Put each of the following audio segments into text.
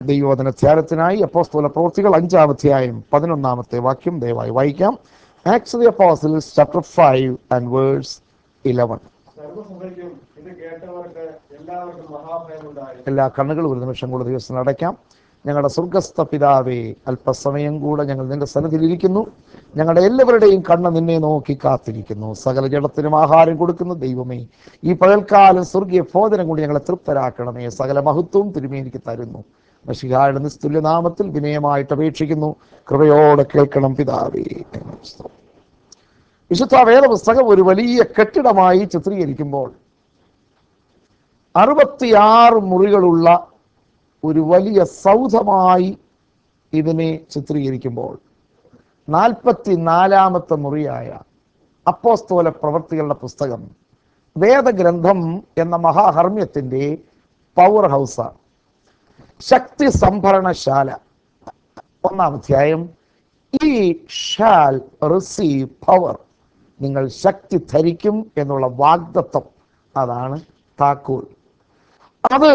ദൈവവചന ധ്യാനത്തിനായി അപ്പോസ്തല പ്രവൃത്തികൾ അഞ്ചാം അധ്യായം പതിനൊന്നാമത്തെ വാക്യം ദയവായി വായിക്കാം Acts the Apostles chapter five and verse eleven സർവസഭയ്ക്കും ഇത് കേട്ടവർക്ക് എല്ലാവർക്കും മഹാഭയമുണ്ടായി എല്ലാ കണ്ണുകളും ഒരു നിമിഷം കൂടെ ദിവസം അടയ്ക്കാം ഞങ്ങളുടെ സ്വർഗസ്ഥ പിതാവേ അല്പസമയം കൂടെ ഞങ്ങൾ നിന്റെ സന്നിധിയിലിരിക്കുന്നു ഞങ്ങളുടെ എല്ലാവരുടെയും കണ്ണ് നിന്നെ നോക്കി കാത്തിരിക്കുന്നു സകല ജഡത്തിനും ആഹാരം കൊടുക്കുന്ന ദൈവമേ ഈ പകൽക്കാലം സ്വർഗീയ ഭോജനം കൊണ്ട് ഞങ്ങളെ തൃപ്തരാക്കണമേ സകല മഹത്വവും തിരുമേനിക്ക് തരുന്നു മഷികായുടെ നിസ്തുല്യ നാമത്തിൽ വിനയമായിട്ട് അപേക്ഷിക്കുന്നു കൃപയോടെ കേൾക്കണം പിതാവേ വിശുദ്ധ വേദപുസ്തകം ഒരു വലിയ കെട്ടിടമായി ചിത്രീകരിക്കുമ്പോൾ അറുപത്തിയാറ് മുറികളുള്ള ഒരു വലിയ സൗധമായി ഇതിനെ ചിത്രീകരിക്കുമ്പോൾ നാൽപ്പത്തി നാലാമത്തെ മുറിയായ അപ്പോസ്തോല പ്രവർത്തികളുടെ പുസ്തകം വേദഗ്രന്ഥം എന്ന മഹാഹർമ്മ്യത്തിൻ്റെ പവർ ഹൗസാണ് ശക്തി സംഭരണശാല ഒന്നാം അധ്യായം ഈ ഷാൽ റിസീവ് പവർ നിങ്ങൾ ശക്തി ധരിക്കും എന്നുള്ള വാഗ്ദത്വം അതാണ് താക്കോൽ അത്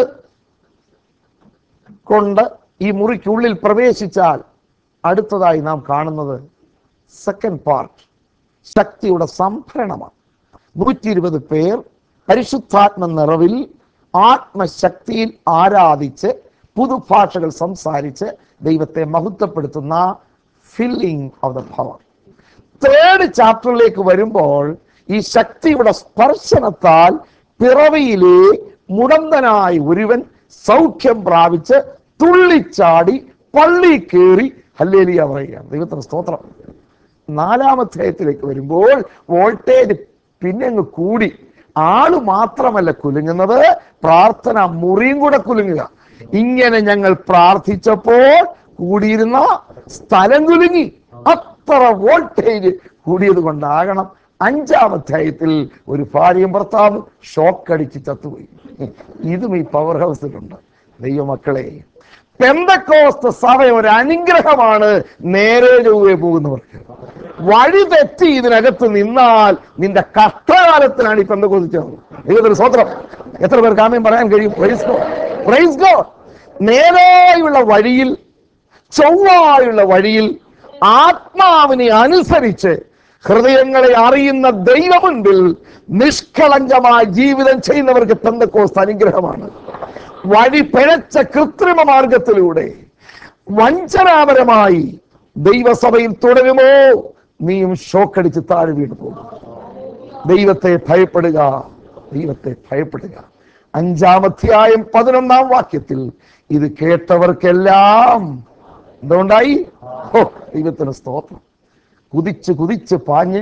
കൊണ്ട് ഈ മുറിക്കുള്ളിൽ പ്രവേശിച്ചാൽ അടുത്തതായി നാം കാണുന്നത് സെക്കൻഡ് പാർട്ട് ശക്തിയുടെ സംഭരണമാണ് നൂറ്റി ഇരുപത് പേർ പരിശുദ്ധാത്മ നിറവിൽ ആത്മശക്തിയിൽ ആരാധിച്ച് പുതുഭാഷകൾ സംസാരിച്ച് ദൈവത്തെ മഹത്വപ്പെടുത്തുന്ന filling of the power third ചാപ്റ്ററിലേക്ക് വരുമ്പോൾ ഈ ശക്തിയുടെ സ്പർശനത്താൽ പിറവിയിലെ മുടന്തനായ ഒരുവൻ സൗഖ്യം പ്രാപിച്ച് തുള്ളിച്ചാടി പള്ളി കയറി ഹല്ലേലിയ പറയുകയാണ് ദൈവത്തിന് സ്തോത്രം നാലാമധ്യായത്തിലേക്ക് വരുമ്പോൾ വോൾട്ടേജ് പിന്നെ അങ്ങ് കൂടി ആള് മാത്രമല്ല കുലുങ്ങുന്നത് പ്രാർത്ഥന മുറിയും കൂടെ കുലുങ്ങുക ഇങ്ങനെ ഞങ്ങൾ പ്രാർത്ഥിച്ചപ്പോൾ കൂടിയിരുന്ന സ്ഥലം കുലുങ്ങി അത്ര വോൾട്ടേജ് കൂടിയത് കൊണ്ടാകണം അഞ്ചാം അധ്യായത്തിൽ ഒരു ഭാര്യയും ഭർത്താവും ഷോക്ക് അടിച്ച് ചത്തുപോയി ഇതും ഈ പവർ ഹൗസിലുണ്ട് ദൈവമക്കളെ പെന്തക്കോസ്ത സഭ ഒരു അനുഗ്രഹമാണ് നേരെ ചൊവ്വേ പോകുന്നവർക്ക് വഴി തെറ്റി ഇതിനകത്ത് നിന്നാൽ നിന്റെ കഷ്ടകാലത്തിനാണ് ഈ പെന്തക്കോസ്ത് ചേർന്നത് ദൈവത്തിന് സ്വത്രം എത്ര പേർക്ക് ആമയും പറയാൻ കഴിയും പ്രൈസ് ഗോ പ്രൈസ് ഗോ നേരായുള്ള വഴിയിൽ ചൊവ്വായുള്ള വഴിയിൽ ആത്മാവിനെ അനുസരിച്ച് ഹൃദയങ്ങളെ അറിയുന്ന ദൈവമുൻപിൽ നിഷ്കളങ്കമായ ജീവിതം ചെയ്യുന്നവർക്ക് പെന്തക്കോസ്ത് അനുഗ്രഹമാണ് വഴി പിഴച്ച കൃത്രിമ മാർഗത്തിലൂടെ വഞ്ചനാപരമായി ദൈവസഭയിൽ തുടരുമോ നീയും ഷോക്കടിച്ച് താഴെ വീണു പോകും ദൈവത്തെ ഭയപ്പെടുക ദൈവത്തെ ഭയപ്പെടുക അഞ്ചാമധ്യായം പതിനൊന്നാം വാക്യത്തിൽ ഇത് കേട്ടവർക്കെല്ലാം എന്തുകൊണ്ടായി ഓ ദൈവത്തിന് സ്തോത്രം കുതിച്ച് കുതിച്ച് പാഞ്ഞ്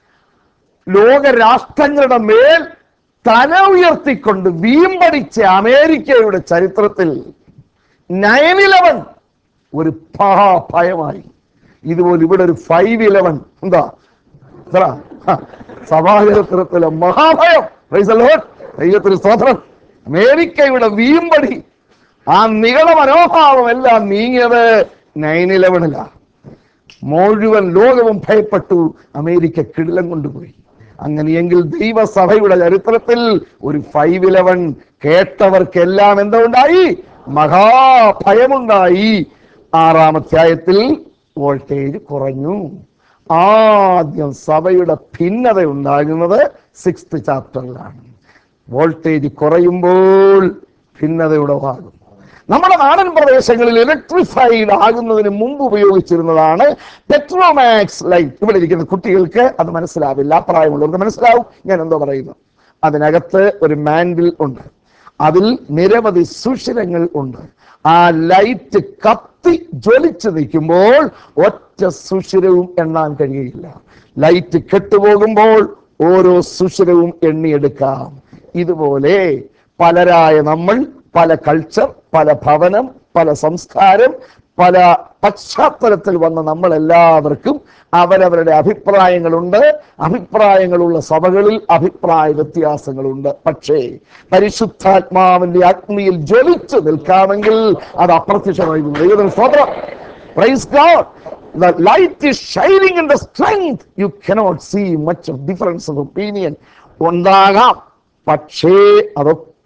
ലോകരാഷ്ട്രങ്ങളുടെ മേൽ തല ഉയർത്തിക്കൊണ്ട് വീമ്പടിച്ച അമേരിക്കയുടെ ചരിത്രത്തിൽ നയൻ ഇലവൻ ഒരു മഹാഭയമായി ഇതുപോലെ ഇവിടെ ഒരു ഫൈവ് ഇലവൻ എന്താ എത്ര ഹ, സഭാചരിത്രത്തിലെ മഹാഭയം Praise the Lord. ദൈവത്തിന് സ്തോത്രം അമേരിക്കയുടെ വീമ്പടി ആ നികള മനോഭാവം എല്ലാം നീങ്ങിയത് നയൻ ഇലവനിലാണ് മുഴുവൻ ലോകവും ഭയപ്പെട്ടു അമേരിക്ക കിടിലം കൊണ്ടുപോയി അങ്ങനെയെങ്കിൽ ദൈവസഭയുടെ ചരിത്രത്തിൽ ഒരു ഫൈവ് ഇലവൻ കേട്ടവർക്കെല്ലാം എന്തുണ്ടായി മഹാഭയമുണ്ടായി ആറാം അധ്യായത്തിൽ വോൾട്ടേജ് കുറഞ്ഞു ആദ്യം സഭയുടെ ഭിന്നത ഉണ്ടാകുന്നത് സിക്സ്ത് ചാപ്റ്ററിലാണ് വോൾട്ടേജ് കുറയുമ്പോൾ ഭിന്നത ഉടവാകും നമ്മുടെ നാടൻ പ്രദേശങ്ങളിൽ ഇലക്ട്രിഫൈഡ് ആകുന്നതിന് മുമ്പ് ഉപയോഗിച്ചിരുന്നതാണ് പെട്രോമാക്സ് ലൈറ്റ് ഇവിടെ ഇരിക്കുന്ന കുട്ടികൾക്ക് അത് മനസ്സിലാവില്ല പ്രായമുള്ളവർക്ക് മനസ്സിലാവും ഞാൻ എന്തോ പറയുന്നു അതിനകത്ത് ഒരു മാൻഡിൽ ഉണ്ട് അതിൽ നിരവധി സുഷിരങ്ങൾ ഉണ്ട് ആ ലൈറ്റ് കത്തി ജ്വലിച്ചു നിൽക്കുമ്പോൾ ഒറ്റ സുഷിരവും എണ്ണാൻ കഴിയുകയില്ല ലൈറ്റ് കെട്ടുപോകുമ്പോൾ ഓരോ സുഷിരവും എണ്ണിയെടുക്കാം ഇതുപോലെ പലരായ നമ്മൾ പല കൾച്ചർ പല ഭവനം പല സംസ്കാരം പല പശ്ചാത്തലത്തിൽ വന്ന നമ്മൾ എല്ലാവർക്കും അവരവരുടെ അഭിപ്രായങ്ങളുണ്ട് അഭിപ്രായങ്ങളുള്ള സഭകളിൽ അഭിപ്രായ വ്യത്യാസങ്ങളുണ്ട് പക്ഷേ പരിശുദ്ധാത്മാവിന്റെ അഗ്നിയിൽ ജ്വലിച്ചു നിൽക്കാമെങ്കിൽ അത് അപ്രത്യക്ഷമായി പോകും. ദൈവത്തിന് സ്തോത്രം praise God the light is shining in the strength you cannot see much of difference of opinion ഉണ്ടാകാം പക്ഷേ അതൊക്കെ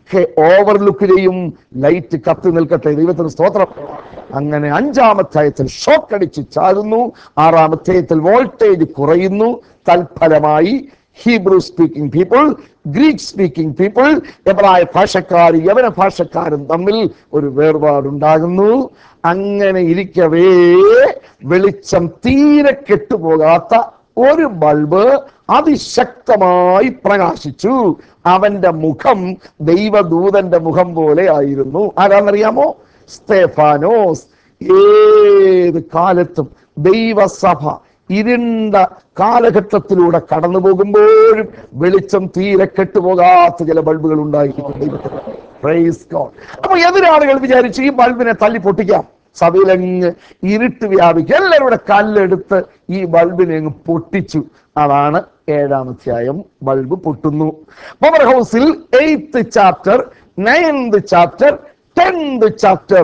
ഒക്കെ ഓവർലുക്ക് ചെയ്യും ലൈറ്റ് കത്തി നിൽക്കട്ടെ ദൈവത്തിന് സ്തോത്രം അങ്ങനെ അഞ്ചാമധ്യായത്തിൽ ഷോക്ക് അടിച്ച് ചാകുന്നു ആറാമധ്യായത്തിൽ വോൾട്ടേജ് കുറയുന്നു തൽഫലമായി Hebrew speaking people Greek speaking people എബ്രായ ഭാഷക്കാർ യവന ഭാഷക്കാരും തമ്മിൽ ഒരു വേർപാടുണ്ടാകുന്നു അങ്ങനെ ഇരിക്കവേ വെളിച്ചം തീരെ കെട്ടുപോകാത്ത ഒരു ബൾബ് അതിശക്തമായി പ്രകാശിച്ചു അവന്റെ മുഖം ദൈവദൂതന്റെ മുഖം പോലെ ആയിരുന്നു ആരാന്നറിയാമോ സ്തേഫാനോസ് ഏത് കാലത്തും ദൈവസഭ ഇരുണ്ട കാലഘട്ടത്തിലൂടെ കടന്നു പോകുമ്പോഴും വെളിച്ചം തീരെ കെട്ടുപോകാത്ത ചില ബൾബുകൾ ഉണ്ടായിരിക്കും ദൈവത്തിന് Praise God. അപ്പൊ എതിരാളികൾ വിചാരിച്ചു ഈ ബൾബിനെ തല്ലി പൊട്ടിക്കാം സഭയിലങ്ങ് ഇരുട്ട് വ്യാപിക്കും എല്ലാവരും കൂടെ കല്ലെടുത്ത് ഈ ബൾബിനെ അങ്ങ് പൊട്ടിച്ചു അതാണ് ഏഴാം അധ്യായം ബൾബ് പൊട്ടുന്നു പവർ ഹൗസിൽ eighth chapter ninth chapter tenth chapter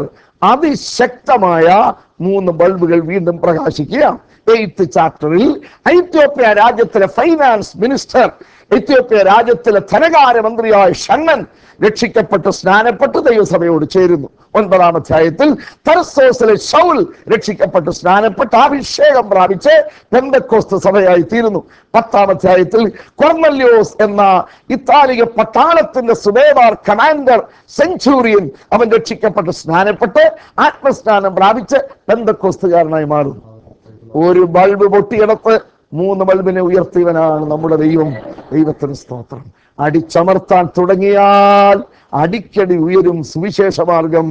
അതിശക്തമായ മൂന്ന് ബൾബുകൾ വീണ്ടും പ്രകാശിക്കുക എയ്ത്ത് ചാപ്റ്ററിൽ എത്യോപ്യ രാജ്യത്തിലെ ഫൈനാൻസ് മിനിസ്റ്റർ എത്യോപ്യ രാജ്യത്തിലെ ധനകാര്യമന്ത്രിയായ ഷണ്ണൻ രക്ഷിക്കപ്പെട്ട് സ്നാനപ്പെട്ട് ദൈവസഭയോട് ചേരുന്നു ഒൻപതാം അധ്യായത്തിൽ തർസോസിലെ ഷൗൽ രക്ഷിക്കപ്പെട്ട് സ്നാനപ്പെട്ട് അഭിഷേകം പ്രാപിച്ച് പെന്തക്കോസ്ത് സഭയായി തീരുന്നു പത്താം അധ്യായത്തിൽ കൊർന്നല്യോസ് എന്ന ഇത്താലിക പട്ടാളത്തിന്റെ സുബേദാർ കമാൻഡർ സെഞ്ചൂറിയൻ അവൻ രക്ഷിക്കപ്പെട്ട് സ്നാനപ്പെട്ട് ആത്മസ്നാനം പ്രാപിച്ച് പെന്തക്കോസ്തുകാരനായി മാറുന്നു ഒരു ബൾബ് പൊട്ടിയിടത്ത് മൂന്ന് ബൾബിനെ ഉയർത്തിയവനാണ് നമ്മുടെ ദൈവം ദൈവത്തിന് സ്തോത്രം അടിച്ചമർത്താൻ തുടങ്ങിയാൽ അടിക്കടി ഉയരും സുവിശേഷ മാർഗം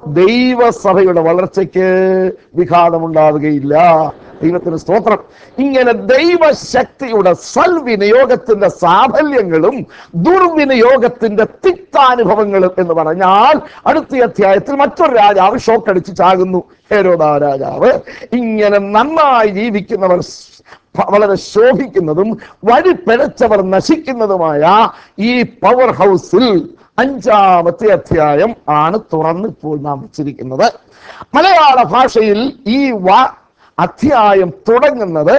ദൈവസഭയുടെ വളർച്ചയ്ക്ക് വിഘാതമുണ്ടാവുകയില്ല ദൈവത്തിന് സ്തോത്രം ഇങ്ങനെ ദൈവശക്തിയുടെ സൽവിനിയോഗത്തിന്റെ സാഫല്യങ്ങളും ദുർവിനിയോഗത്തിന്റെ തിക്താനുഭവങ്ങളും എന്ന് പറഞ്ഞാൽ അടുത്ത അധ്യായത്തിൽ മറ്റൊരു രാജാവ് ഷോക്കടിച്ച് ചാകുന്നു ഹേരോദാ രാജാവ് ഇങ്ങനെ നന്നായി ജീവിക്കുന്നവർ ഭ- വളരെ ശോഭിക്കുന്നതും വഴി പിഴച്ചവർ നശിക്കുന്നതുമായ ഈ പവർ ഹൗസിൽ അഞ്ചാമത്തെ അധ്യായം ആണ് തുറന്ന് ഇപ്പോൾ നാം വെച്ചിരിക്കുന്നത് മലയാള ഭാഷയിൽ ഈ വ അധ്യായം തുടങ്ങുന്നത്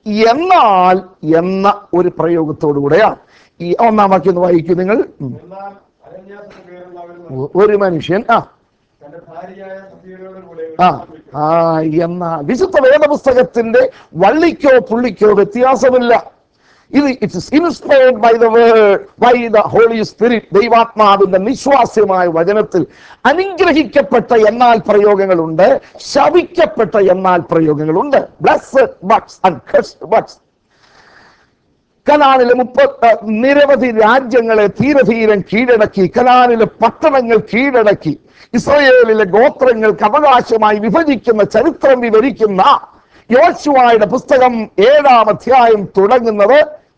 എന്നാൽ എന്ന ഒരു പ്രയോഗത്തോടുകൂടെയാണ് ഈ ഒന്നാം വാക്യം ഒന്ന് വായിക്കൂ നിങ്ങൾ ഉം. എന്നാൽ അനന്യാസിന്റെ പേരുള്ളവരും ഒ- ഒരു മനുഷ്യൻ ആ തന്റെ ഭാര്യയായ സഫീരയോട് കൂടെ ആ ആ എന്ന വിശുദ്ധ വേദപുസ്തകത്തിന്റെ വള്ളിക്കോ പുള്ളിക്കോ വ്യത്യാസമില്ല ഇത് it's inspired by the word by the holy spirit ദൈവാത്മാവിന്റെ നിശ്വാസ്യമായ വചനത്തിൽ അനുഗ്രഹിക്കപ്പെട്ട എന്നാൽ പ്രയോഗങ്ങളുണ്ട് ശവിക്കപ്പെട്ട എന്നാൽ പ്രയോഗങ്ങളുണ്ട് ബ്ലസ്ഡ് ബട്ട്സ് ആൻഡ് കസ്ഡ് ബട്ട്സ് കനാനിലെ മുപ്പത് നിരവധി രാജ്യങ്ങളെ തീരധീരം കീഴടക്കി കനാനിലെ പട്ടണങ്ങൾ കീഴടക്കി ഇസ്രയേലിലെ ഗോത്രങ്ങൾക്ക് അവകാശമായി വിഭജിക്കുന്ന ചരിത്രം വിവരിക്കുന്ന യോശുവായുടെ പുസ്തകം ഏഴാം അധ്യായം തുടങ്ങുന്നത്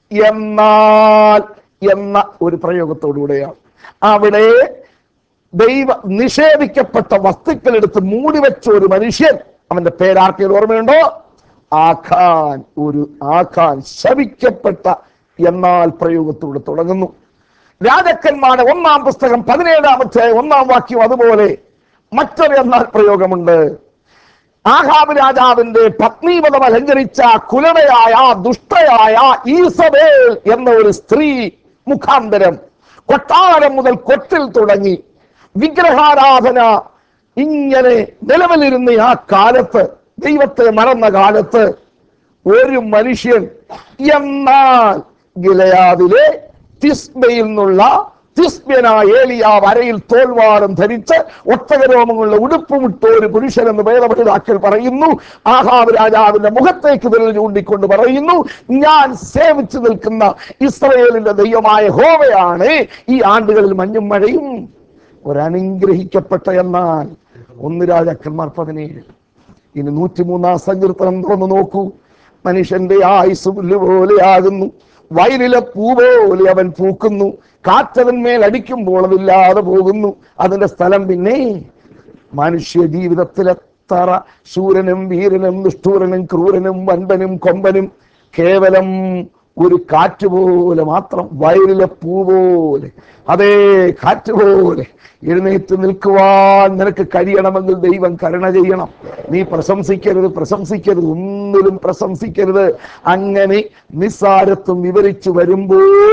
എന്നാൽ എന്ന ഒരു പ്രയോഗത്തോടുകൂടെയാണ് അവിടെ ദൈവ നിഷേധിക്കപ്പെട്ട വസ്തുക്കൾ എടുത്ത് മൂടിവെച്ച ഒരു മനുഷ്യൻ അവന്റെ പേരാർക്കെങ്കിലും ഓർമ്മയുണ്ടോ ആഖാൻ ഒരു ആഖാൻ ശപിക്കപ്പെട്ട എന്നാൽ പ്രയോഗത്തോട് തുടങ്ങുന്നു രാജക്കന്മാരുടെ ഒന്നാം പുസ്തകം പതിനേഴാമത്തെ ഒന്നാം വാക്യം അതുപോലെ മറ്റൊരു എന്നാൽ പ്രയോഗമുണ്ട് ആഹാബ് രാജാവിന്റെ പത്നീപദം അലങ്കരിച്ച കുലടയായ ദുഷ്ടയായ ഈസബേൽ എന്ന ഒരു സ്ത്രീ മുഖാന്തരം കൊട്ടാരം മുതൽ കൊട്ടിൽ തുടങ്ങി വിഗ്രഹാരാധന ഇങ്ങനെ നിലവിലിരുന്ന ആ കാലത്ത് ദൈവത്തെ മറന്ന കാലത്ത് ഒരു മനുഷ്യൻ എന്നാൽ ഗിലയാദിലെ തിസ്ബയിൽ നിന്നുള്ള തിസ്ബ്യനായ ഏലിയ വരയിൽ തോൽവാരം ധരിച്ച് ഒട്ടകരോമങ്ങളുടെ ഉടുപ്പുമിട്ട ഒരു പുരുഷൻ എന്ന് വേദപഠിതാക്കൾ പറയുന്നു ആഹാബ് രാജാവിന്റെ മുഖത്തേക്ക് വിരൽ ചൂണ്ടിക്കൊണ്ട് പറയുന്നു ഞാൻ സേവിച്ചു നിൽക്കുന്ന ഇസ്രയേലിന്റെ ദൈവമായ ഹോവയാണ് ഈ ആണ്ടുകളിൽ മഞ്ഞും മഴയും ഒരനുഗ്രഹിക്കപ്പെട്ട എന്നാൽ ഒന്ന് രാജാക്കന്മാർ പതിനേഴ് ഇനി നൂറ്റിമൂന്നാം സങ്കീർത്തനം തുറന്നു നോക്കൂ മനുഷ്യന്റെ ആയുസ് പുല്ല് പോലെയാകുന്നു വയലിലെ പൂ പോലെ അവൻ പൂക്കുന്നു കാറ്റവന്മേൽ അടിക്കുമ്പോൾ അതില്ലാതെ പോകുന്നു അതിന്റെ സ്ഥലം പിന്നെ മനുഷ്യ ജീവിതത്തിൽ എത്ര ശൂരനും വീരനും നിഷ്ഠൂരനും ക്രൂരനും വൻപനും കൊമ്പനും കേവലം ഒരു കാറ്റ് പോലെ മാത്രം വയലിലെ പൂ പോലെ അതേ കാറ്റ് പോലെ എഴുന്നേറ്റ് നിൽക്കുവാൻ നിനക്ക് കഴിയണമെങ്കിൽ ദൈവം കരുണ ചെയ്യണം നീ പ്രശംസിക്കരുത് പ്രശംസിക്കരുത് ഒന്നിലും പ്രശംസിക്കരുത് അങ്ങനെ നിസ്സാരത്വം വിവരിച്ചു വരുമ്പോൾ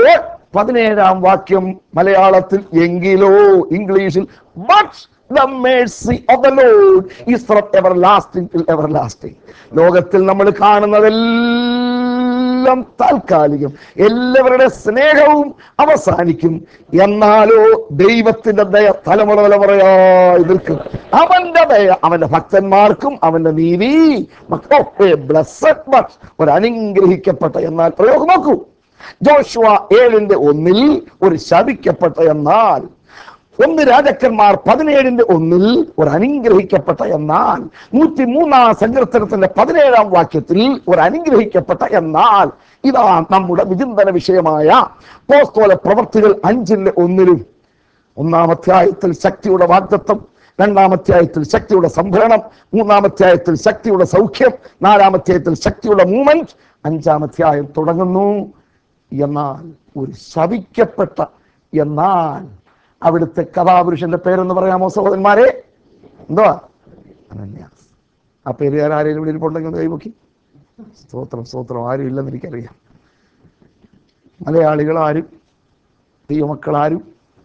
പതിനേഴാം വാക്യം മലയാളത്തിൽ എങ്കിലോ ഇംഗ്ലീഷിൽ but the mercy of the Lord is from everlasting till everlasting ലോകത്തിൽ നമ്മൾ കാണുന്നതെല്ലാം താൽക്കാലികം എല്ലാവരുടെ സ്നേഹവും അവസാനിക്കും എന്നാലോ ദൈവത്തിന്റെ ദയ തലമുറ തലമുറയായി നിൽക്കും അവന്റെ ദയ അവന്റെ ഭക്തന്മാർക്കും അവന്റെ നീതി ബ്ലസ്സഡ് ബട്ട് ഒരു അനുഗ്രഹിക്കപ്പെട്ട എന്നാൽ പ്രയോഗം നോക്കൂ ജോഷുവ ഏഴിന്റെ ഒന്നിൽ ഒരു ശപിക്കപ്പെട്ട എന്നാൽ ഒന്ന് രാജാക്കന്മാർ പതിനേഴിന്റെ ഒന്നിൽ ഒരു അനുഗ്രഹിക്കപ്പെട്ട എന്നാൽ നൂറ്റി മൂന്നാം സങ്കീർത്തനത്തിന്റെ പതിനേഴാം വാക്യത്തിൽ ഒരു അനുഗ്രഹിക്കപ്പെട്ട എന്നാൽ ഇതാ നമ്മുടെ വിചിന്തന വിഷയമായ പോസ്തോല പ്രവർത്തികൾ അഞ്ചിന്റെ ഒന്നിലും ഒന്നാം അധ്യായത്തിൽ ശക്തിയുടെ വാഗ്ദത്വം രണ്ടാം അധ്യായത്തിൽ ശക്തിയുടെ സംഭരണം മൂന്നാം അധ്യായത്തിൽ ശക്തിയുടെ സൗഖ്യം നാലാം അധ്യായത്തിൽ ശക്തിയുടെ മൂവ്മെന്റ് അഞ്ചാം അധ്യായം തുടങ്ങുന്നു എന്നാൽ ഒരു ശവിക്കപ്പെട്ട എന്നാൽ അവിടുത്തെ കഥാപുരുഷന്റെ പേരെന്ന് പറയാമോ സഹോദരന്മാരെ എന്തുവാ അനന്യാസ് ആ പേര് ഞാൻ ആരെയും ഇവിടെ ഇരിപ്പുണ്ടെങ്കിൽ ഒന്ന് കൈമുക്കി സ്തോത്രം സ്തോത്രം ആരും ഇല്ലെന്ന് എനിക്കറിയാം മലയാളികൾ ആരും ദൈവമക്കൾ ആരും